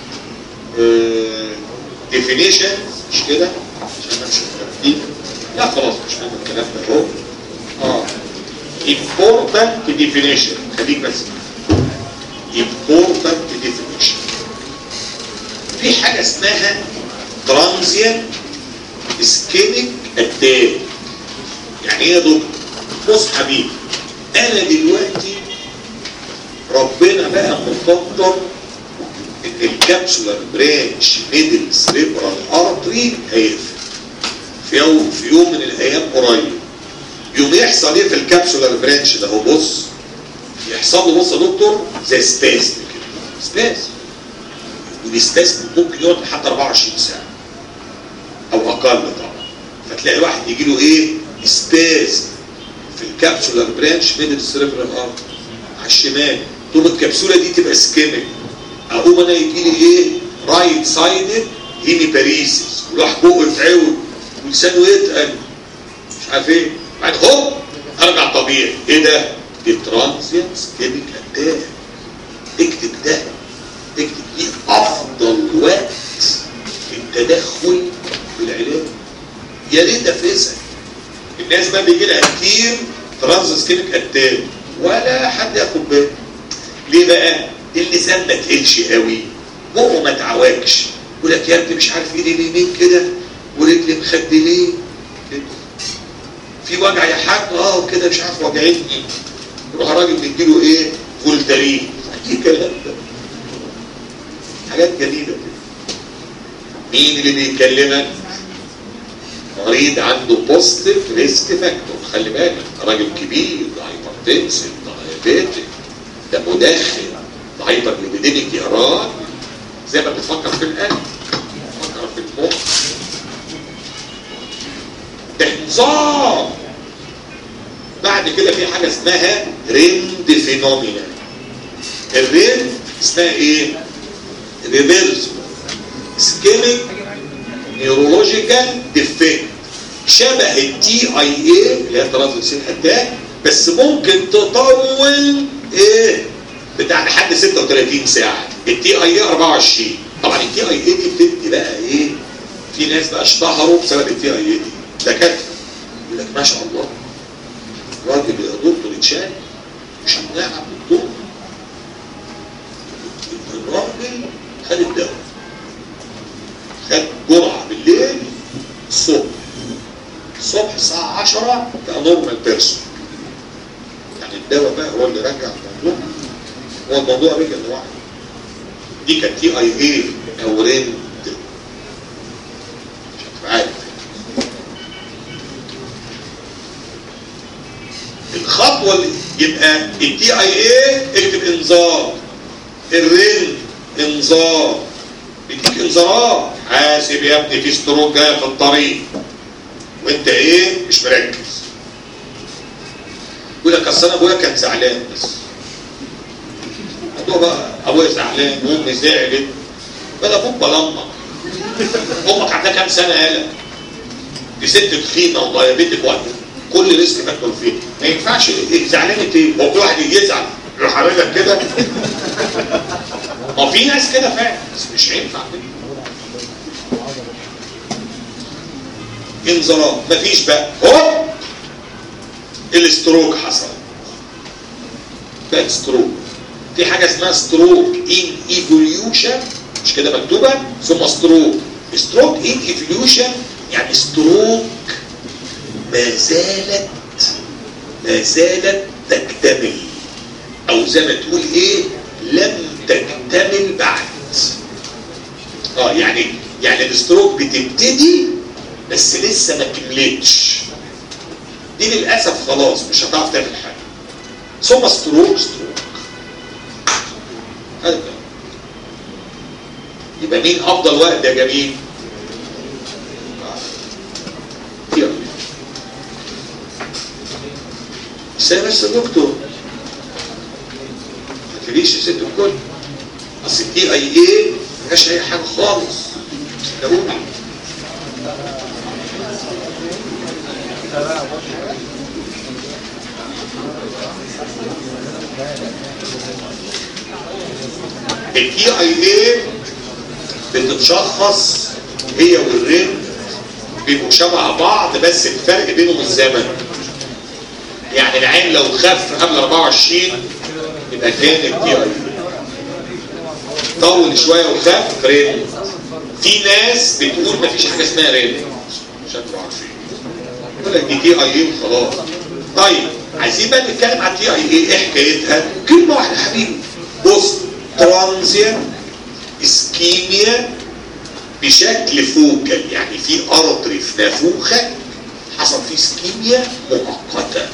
ديفينيشن مش كده عشان ما مش مترتبين لا خلاص مش مهم الكلام ده اهو اه important definition خليك بس important definition في حاجه اسمها transient ischemic attack يعني ايه يا دكتور بص حبيبي انا دلوقتي ربنا بقى مقدر ان الكابسولار برانش ميدل سريبرال ارتري هيقفل في يوم في يوم من الايام قريب يوم يحصل ايه في الكابسولار برانش ده هو بص يحصل له بص يا دكتور زي سباسم كده سباسم والسباسم ممكن يقعد لحد 24 ساعه او اقل طبعا فتلاقي واحد يجي له ايه سباسم في الكابسولار برانش ميدل سريبرال ارتري على الشمال تقوم الكبسوله دي تبقى سكيميك اقوم انا يجي لي ايه رايت سايدد هيمي باريسيس وراح بقه يتعوج ولسانه يتقل مش عارف ايه بعد هوب ارجع طبيعي ايه ده؟ دي ترانزيانت سكيميك اتاك اكتب ده اكتب دي افضل وقت في التدخل في العلاج يا ريت افرزها الناس بقى بيجي لها كتير ترانزيانت سكيميك اتاك ولا حد ياخد باله ليه بقى اللسان ما تقلش قوي بقه ما تعوجش يقول لك يا ابني مش عارف ايدي اليمين كده ورجلي مخدلين كده في وجع يا حاج اه كده مش عارف وجعتني يروح الراجل بيديله ايه فولترين ايه الكلام ده حاجات جديده كده مين اللي بيكلمك مريض عنده بوزيتيف ريسك فاكتور خلي بالك راجل كبير ده هايبرتنسيف ده دايابيتك ده مدخن ده هايبر ليبيديميك يا راجل زي ما بتفكر في القلب بتفكر في المخ احتضار بعد كده في حاجه اسمها ريند فينومينا الريند اسمها ايه؟ ريفيرس سكيميك نيورولوجيكال ديفكت شبه التي اي اي اللي هي ترانزيت اتاك بس ممكن تطول ايه بتاع لحد 36 ساعه التي اي اي 24 طبعا التي اي اي دي بتدي بقى ايه في ناس بقى اشتهروا بسبب التي اي اي دي دكاتره يقول لك ما شاء الله راجل يا دكتور اتشال مش هنلاعب دكتور الراجل خد الدواء خد جرعه بالليل الصبح الصبح الساعه 10 بقى نورمال بيرسون يعني الدواء بقى هو اللي رجع الموضوع هو الموضوع رجع لوحده دي كانت تي اي اي او ريند مش عارف الخطوه اللي يبقى التي اي اي اكتب انذار الرن انذار بيديك انذارات حاسب يا ابني في ستروك جاي في الطريق وانت ايه مش مركز يقول لك اصل انا ابويا كان زعلان بس الموضوع بقى ابويا زعلان وامي زعلت بلا ابوك بلا امك امك عندها كام سنه يالا دي ست تخينه والله يا بنتك وقت كل رزق مكتوب فيه ما ينفعش إيه زعلانه ايه هو في واحد يجي يزعل يروح عامل لك كده ما في ناس كده فعلا بس مش هينفع كده انذارات مفيش بقى هوب الستروك حصل بقت ستروك في حاجه اسمها ستروك ان ايفوليوشن مش كده مكتوبه ثم ستروك ستروك ان ايفوليوشن يعني ستروك ما زالت ما زالت تكتمل او زي ما تقول ايه لم تكتمل بعد اه يعني يعني الستروك بتبتدي بس لسه ما كملتش دي للاسف خلاص مش هتعرف تعمل حاجه ثم ستروك ستروك هذا الكلام. يبقى مين افضل وقت يا جميل آه. يلا. بس يا بس يا دكتور ما تقوليش يا ست الكل اصل الدي اي ايه ما فيهاش اي حاجه خالص صدقوني الدي اي ايه بتتشخص هي والريم بيبقوا شبه بعض بس الفرق بينهم الزمن يعني العين لو خف قبل 24 يبقى كان الدي اي طول شويه وخف ريم في ناس بتقول مفيش حاجه اسمها ريم مش هتبقوا عارفين يقول لك دي تي اي اي وخلاص طيب عايزين بقى نتكلم على التي اي اي ايه حكايتها كلمه واحده يا حبيبي بص ترانزيان اسكيميا بشكل فوكال يعني في ارتري في نافوخك حصل فيه اسكيميا مؤقته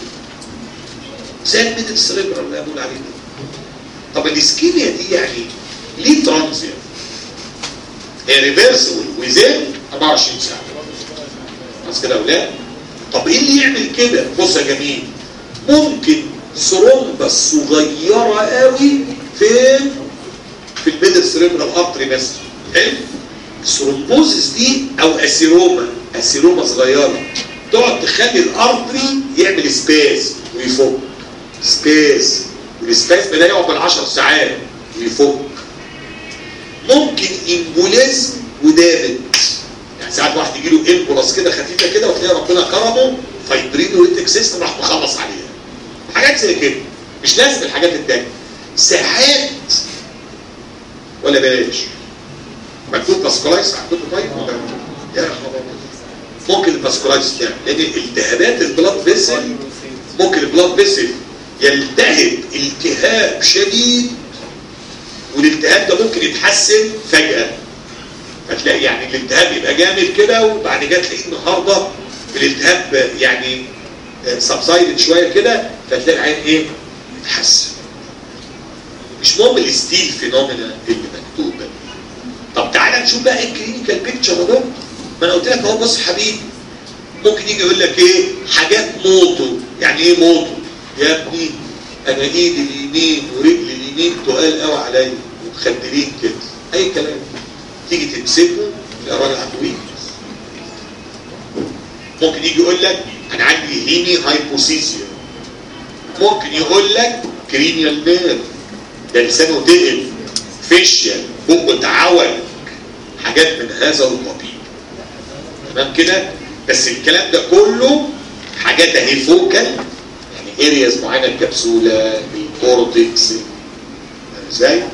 زي الميدل سريبرال اللي بقول عليه ده. طب الاسكيميا دي يعني ليه ترانزيان هي ريفرسبل وزين 24 ساعه بس كده يا اولاد طب ايه اللي يعمل كده بص يا جميل ممكن ثرومبس صغيره قوي فين في الميدل سريبرال ارتري بس حلو الثرومبوزس دي او اسيروما اسيروما صغيره تقعد تخلي الارتري يعمل سبيس ويفك سبيس والسبيس ده يقعد بالعشر ساعات ويفك ممكن امبوليزم ودامج يعني ساعات واحد يجي له امبولاس كده خفيفه كده وتلاقي ربنا كرمه فايبرينوليتك سيستم راح مخلص عليها حاجات زي كده مش لازم الحاجات التانية ساعات ولا بلاش مكتوب باسكولايس عندكم طيب ولا يا خبر ممكن الباسكولايس تعمل لان التهابات البلاد فيسل ممكن البلاد فيسل يلتهب التهاب شديد والالتهاب ده ممكن يتحسن فجأة هتلاقي يعني الالتهاب يبقى جامد كده وبعد كده تلاقيه النهارده الالتهاب يعني سبسايدد شويه كده فتلاقي العين ايه؟ اتحسن مش مهم الستيل فينومينا اللي مكتوب ده طب تعالى نشوف بقى الكلينيكال بيكتشر ده ما انا قلت لك اهو بص حبيبي ممكن يجي يقول لك ايه حاجات موتو يعني ايه موتو يا ابني انا ايدي اليمين ورجلي اليمين تقال قوي عليا ومخدلين كده اي كلام تيجي تمسكه تلاقي الراجل عنده ويكنس ممكن يجي يقول لك انا عندي هيمي هايبوسيسيا ممكن يقول لك كرينيال نيرف ده لسانه تقل فيشيال بقه اتعوج حاجات من هذا القبيل تمام كده بس الكلام ده كله حاجات اهي فوكال يعني ارياز معينه الكبسوله الكورتكس فاهم ازاي؟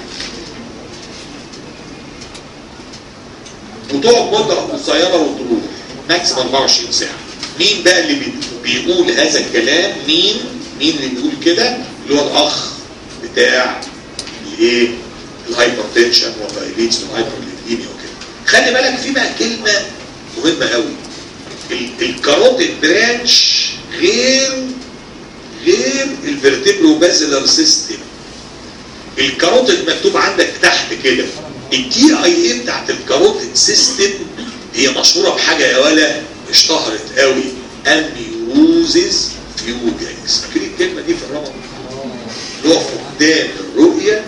وتقعد مده قصيره وتروح ماكسيمم 24 ساعه مين بقى اللي بي- بيقول هذا الكلام مين مين اللي بيقول كده اللي هو الاخ بتاع الايه الهايبرتنشن والدايبيتس والهايبرليبيميا وكده خلي بالك في بقى كلمه مهمه قوي ال- الكاروتيد برانش غير غير الفرتبرو بازلر سيستم الكاروتيد مكتوب عندك تحت كده التي اي اي بتاعت الكاروتيد سيستم هي مشهوره بحاجه يا ولا اشتهرت قوي اميوزز فيوجنس فاكرين الكلمه دي في الرمض اللي هو فقدان الرؤيه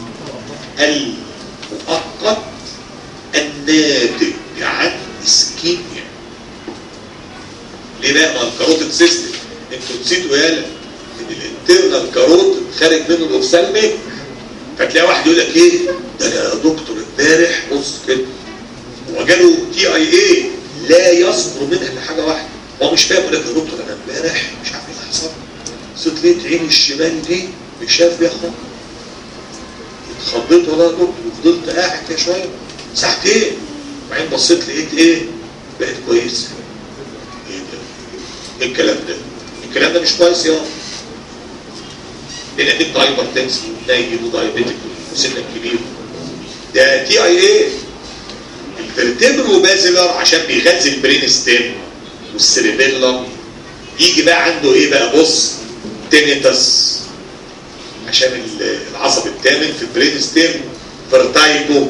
المؤقت الناتج عن اسكيميا ليه بقى ما الكاروتيد سيستم انتوا نسيتوا يالا ان الانترنال كاروتيد خارج منه الاوفسالميك فتلاقي واحد يقول لك ايه ده انا يا دكتور امبارح بص كده هو جاله تي اي اي لا يصدر منها الا حاجه واحده هو مش فاهم يقول لك يا دكتور انا امبارح مش عارف ايه اللي حصل صيت لقيت عيني الشمال دي مش شايف بيها خالص اتخضيت والله يا دكتور وفضلت قاعد كده شويه ساعتين وبعدين بصيت لقيت ايه بقت كويسه ايه ده ايه الكلام ده الكلام ده مش كويس يا لانك انت هايبر تنس نايم ودايبيتك وسنك كبير ده تي اي ايه الفرتبرو بازلر عشان بيغذي البرين ستيم والسيريبيلم يجي بقى عنده ايه بقى بص تينيتس عشان ال- العصب الثامن في البرين ستيم فرتايبو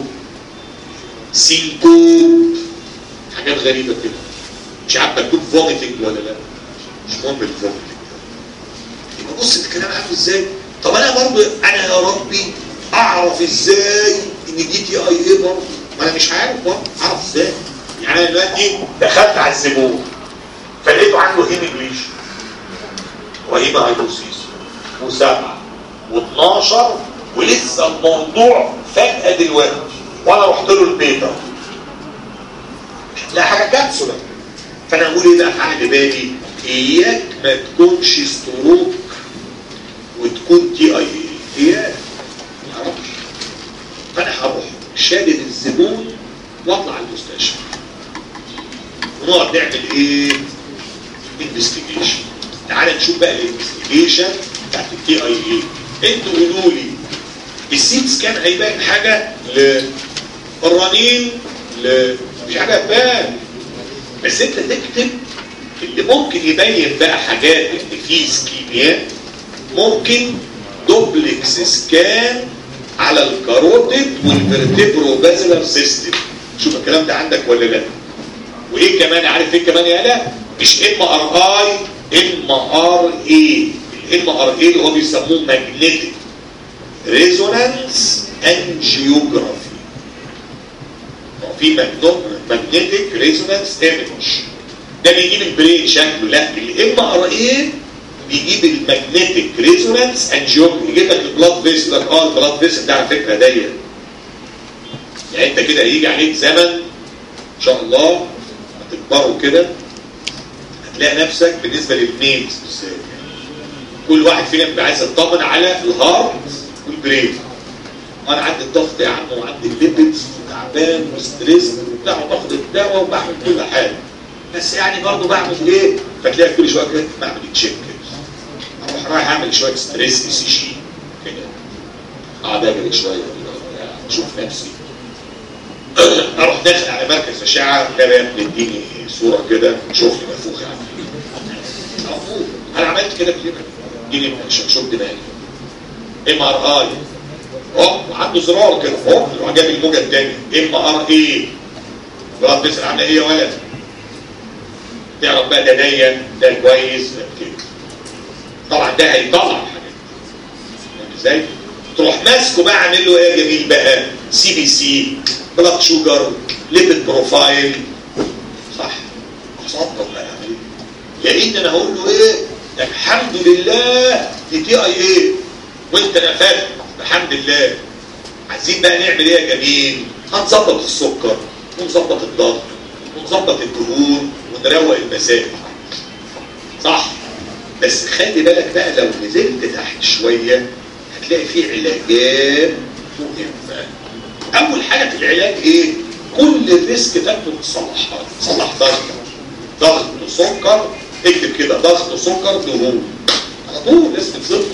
سينكوب حاجات غريبه كده مش عارف مكتوب فوميتنج ولا لا مش مهم الفوميتنج يبقى بص الكلام عامل ازاي طب انا برضو انا يا ربي اعرف ازاي ان دي تي اي ايه برضه ما انا مش عارف برضه اعرف ازاي يعني انا دلوقتي دخلت على الزبون فلقيته عنده هيميجليش وهيما هايبوسيس وسبعه و12 ولسه الموضوع فجأة دلوقتي وانا رحت له البيت اهو لا حاجه كبسوله فانا اقول ايه بقى في عقل بالي اياك ما تكونش ستروك وتكون تي اي اي اياك ما اعرفش فانا هروح شادد الزبون واطلع المستشفى ونقعد نعمل ايه؟ انفستيجيشن تعال نشوف بقى الانفستيجيشن بتاعت التي اي اي انتوا قولوا لي السيت سكان هيبان حاجه للرنين ل مش حاجه تبان بس انت تكتب اللي ممكن يبين بقى حاجات ان في سكيميات ممكن دوبلكس سكان على الكاروتيد والفرتبرو بازلر سيستم شوف الكلام ده عندك ولا لا وايه كمان عارف ايه كمان يا لا مش ام ار اي ام ار اي الام ار اي اللي هو بيسموه ماجنتيك ريزونانس انجيوجرافي في ماجنتيك ريزونانس ايمج ده بيجيب البرين شكله لا الام ار اي بيجيب الماجنتيك ريزونانس انجيوجرافي يجيب لك البلاد فيسل لك اه البلاد فيسل ده على فكره ضيق يعني انت كده هيجي عليك زمن ان شاء الله هتكبروا كده هتلاقي نفسك بالنسبه للميلز بالذات كل واحد فينا بيبقى عايز يطمن على الهارت والبرين انا عندي الضغط يا عم وعندي الليبيدز وتعبان وستريس وبتاع وباخد الدواء وبعمل كل حاجه بس يعني برضه بعمل ايه؟ فتلاقي كل شويه كده بعمل تشيك كده اروح رايح اعمل شويه ستريس اي سي جي كده اقعد اجري شويه كده وبتاع، اشوف نفسي اروح داخل على مركز اشعه لا بقى اديني صوره كده شوفني منفوخ يعني مفهوم. انا عملت كده كتير اديني شوف دماغي ام ار اي هوب عنده زرار كده هوب يروح جايب الموجه الثانيه ام ار اي بلاد بيسل عامله ايه يا ولد تعرف بقى ده ضيق ده كويس ده كده طبعا ده هيطلع الحاجات فاهم ازاي؟ تروح ماسكه بقى عامل له ايه يا جميل بقى سي بي سي بلاد شوجر ليبيد بروفايل صح صدق بقى العمليه كأن انا هقول له ايه الحمد لله دي تي اي ايه وانت نفذت الحمد لله عايزين بقى نعمل ايه يا جميل هنظبط السكر ونظبط الضغط ونظبط الدهون ونروق المسائل صح بس خلي بالك بقى لو نزلت تحت شوية هتلاقي فيه علاجات مهمة اول حاجة في العلاج ايه كل الريسك فاكتور تصلحها تصلح ضغط ضغط وسكر اكتب كده ضغط وسكر دهون على طول لازم تظبط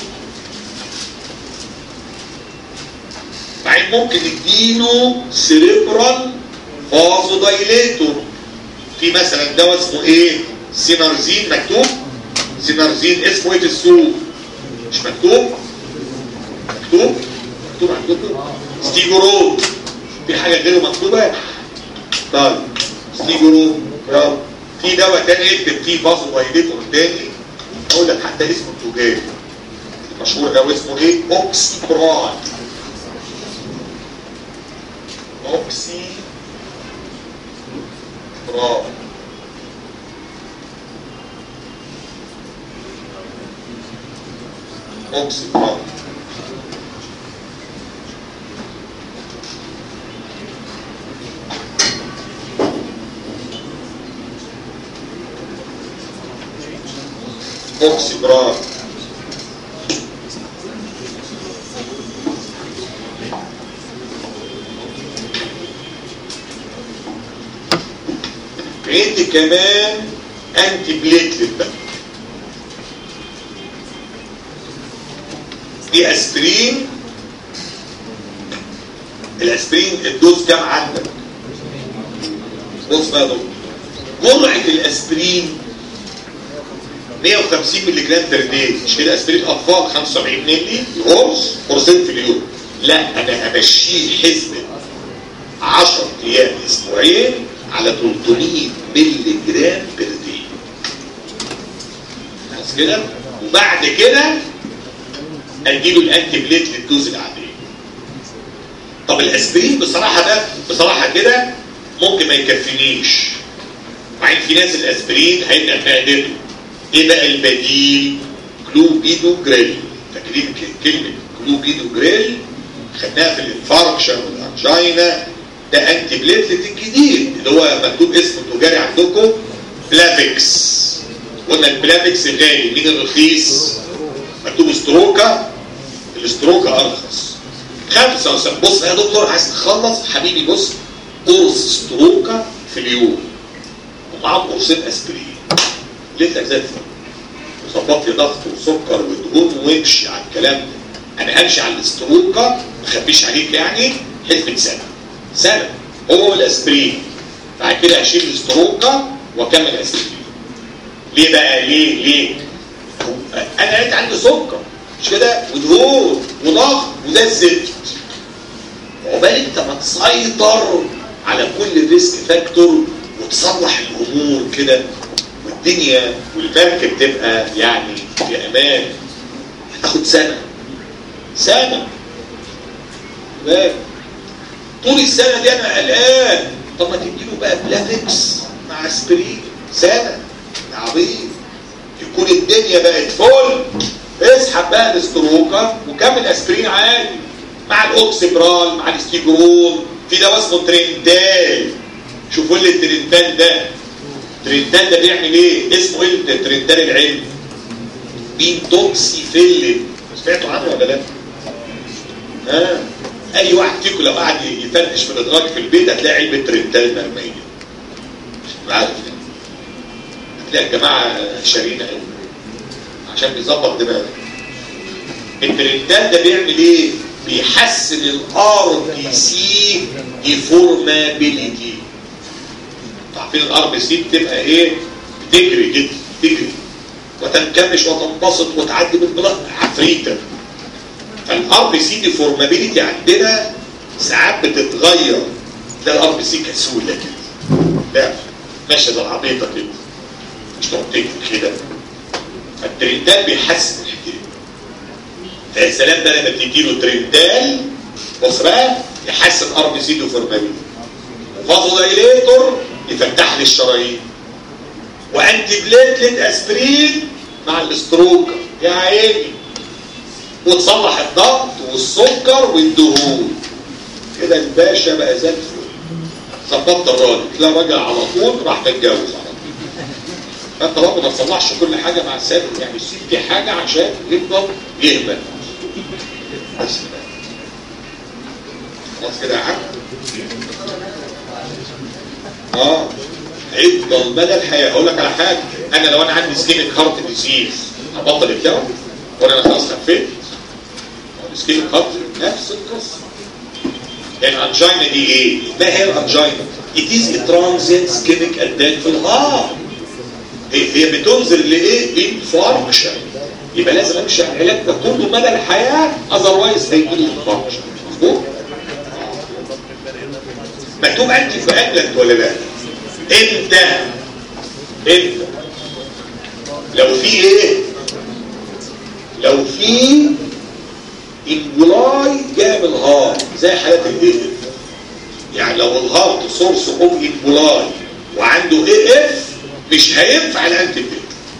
بعدين ممكن نديله سيريبرال فازو دايليتور في مثلا دواء اسمه ايه سينارزين مكتوب سينارزين اسمه ايه في السوق مش مكتوب مكتوب مكتوب عندكم ستيجورول في حاجه غيره مكتوبه طيب ستيجورول يلا في دواء تاني اكتب فيه فازو دايليتور تاني اقول لك حتى اسمه التجاري المشهور قوي اسمه ايه اوكسيبراد اوكسي برافو اوكسي برافو اوكسي برافو عندي كمان انتي بليتلت بقى دي اسبرين الاسبرين الدوز كام عندك بص بقى دول جرعه الاسبرين 150 مللي جرام بير داي مش كده اسبرين اطفال 75 مللي قرص قرصين في اليوم لا انا امشيه حسبه 10 ايام اسبوعين على 300 مللي جرام بير داي خلاص كده وبعد كده اديله الانتي بليتلت دوز العاديه طب الاسبرين بصراحه ده بصراحه كده ممكن ما يكفينيش وبعدين في ناس الاسبرين هيبقى معدته ايه بقى البديل كلوبيدو جريل فاكرين كلمه كلوبيدو جريل خدناها في الانفاركشن والانجينا ده انتي بليتلت الجديد اللي هو مكتوب اسمه التجاري عندكم بلافيكس قلنا البلافيكس غالي مين الرخيص مكتوب ستروكا الاستروكا ارخص خمسة وسبعة بص يا دكتور عايز تخلص حبيبي بص قرص ستروكا في اليوم ومعاهم قرصين اسبرين ليلتك زي الفل وظبط لي ضغط وسكر ودهون وامشي على الكلام ده انا همشي على الاستروكا ما اخبيش عليك يعني حسبة سنه سنه هو والاسبرين بعد كده اشيل الاستروكا واكمل اسبرين ليه بقى ليه ليه انا لقيت عندي سكر مش كده ودهون وضغط وده الزفت عقبال انت ما تسيطر على كل ريسك فاكتور وتصلح الامور كده والدنيا والمركب تبقى يعني في امان هتاخد سنه سنه بقى. طول السنه دي انا قلقان طب ما تديله بقى بلافكس مع اسبرين سنه يا عبيط يكون الدنيا بقت فل اسحب بقى الاستروكا وكمل اسبرين عادي مع الاوكسبرال مع الاستيجرول في دواء اسمه تريندال شوفوا لي التريندال ده التريندال ده بيعمل ايه اسمه ايه التريندال العلمي بينتوكسيفيلين سمعتوا عنه ولا لا ها اي واحد فيكم لو قعد يفرش في الادراج في البيت هتلاقي علبه تريندال مرميه مش عارف هتلاقي الجماعه شارينا قوي عشان بيظبط دماغك التريندال ده بيعمل ايه بيحسن الار بي سي ديفورمابيليتي عارفين الار بي سي بتبقى ايه بتجري كده تجري وتنكمش وتنبسط وتعدي بالبلاط عفريته فالار بي سي ديفورمابيليتي عندنا ساعات بتتغير ده الار بي سي كسوله كده لا ماشيه زي العبيطه كده مش تقعد تجري كده فالترندال بيحسن الحكايه فيا سلام ده لما بتديله ترندال بص بقى يحسن ار بي سي ديفورمابيليتي وفازو دايليتور يفتح لي الشرايين وانتي بليتلت اسبرين مع الاستروك يا عيني وتصلح الضغط والسكر والدهون كده الباشا بقى زي الفل ظبطت الراجل تلاقي الراجل على طول راح متجوز على طول فانت برضه ما تصلحش كل حاجه مع السابق يعني سيب في حاجه عشان يفضل يهمل بس كده خلاص كده يا عم اه هيفضل مدى الحياه اقول لك على حاجه انا لو انا عندي سكينك هارت ديزيز هبطل الدواء وانا انا خلاص خفيت السكينك هارت نفس القصه الانجينا دي ايه؟ ما هي الانجينا؟ It is a transient ischemic attack في الهارت هي هي بتنزل لايه؟ انفاركشن يبقى لازم امشي على العلاج ده كله مدى الحياه اذروايز هيجي لي انفاركشن مظبوط؟ مكتوب انتي فاجلنت ولا لا؟ انت انت لو في ايه؟ لو في انجلاي جاء من الهارت زي حالات الايه يعني لو الهارت سورس اوف انجلاي وعنده اي اف مش هينفع الانتي بيوتيك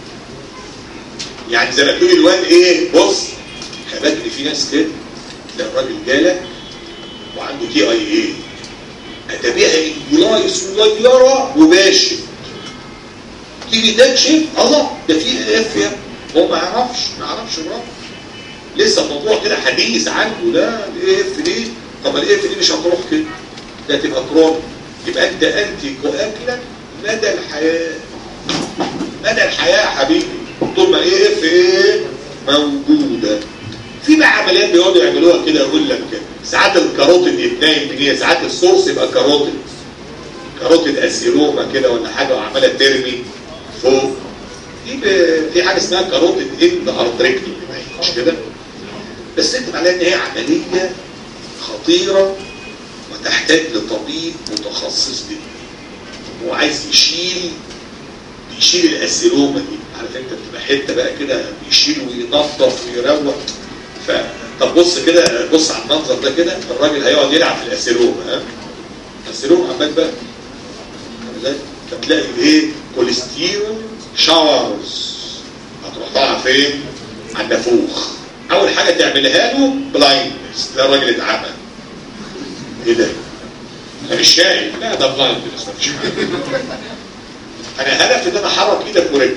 يعني زي ما تقول الواد ايه بص خلي بالك ان في ناس كده ده الراجل جالك وعنده تي اي ايه اتابعها انجلاي صغيره وباشر تيجي تكشف الله ده في اي اف يا هو ما يعرفش ما يعرفش الراجل لسه الموضوع كده حديث عنده لا الاي اف دي طب الاي اف دي مش هتروح كده ده تبقى كرون يبقى انت انتي كواكلا مدى الحياه مدى الحياه يا حبيبي طول ما الاي اف ايه موجوده في بقى عمليات بيقعدوا يعملوها كده يقول لك ساعات الكاروتيد يتنايم بنيه ساعات السورس يبقى كاروتيد كاروتيد اسيروما كده ولا حاجه وعماله ترمي فوق دي ب- في حاجه اسمها كاروتيد اند ارتريكتومي مش كده بس انت معناها ان هي عمليه خطيره وتحتاج لطبيب متخصص جدا هو عايز يشيل يشيل الاسيروما دي عارف انت بتبقى حته بقى كده يشيل وينظف ويروق ف طب بص كده بص على المنظر ده كده الراجل هيقعد يلعب في الاسيروما ها الاسيروما عمال بقى عامل ازاي؟ فتلاقي ايه كوليسترول شاورز هتروح طالعه فين؟ على النافوخ اول حاجه تعملها له بلايندنس ده الراجل اتعمى ايه ده؟ انا مش شايف لا ده بلايندنس مفيش حاجه انا هدفي ان انا احرك ايدك ورجلك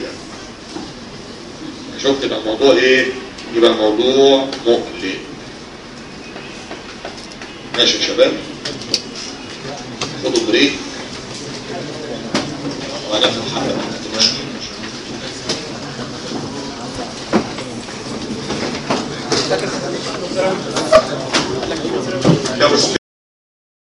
شفت يبقى الموضوع ايه؟ يبقى الموضوع مقلق ماشي يا شباب خدوا بريك وانا في الحلقه لا بس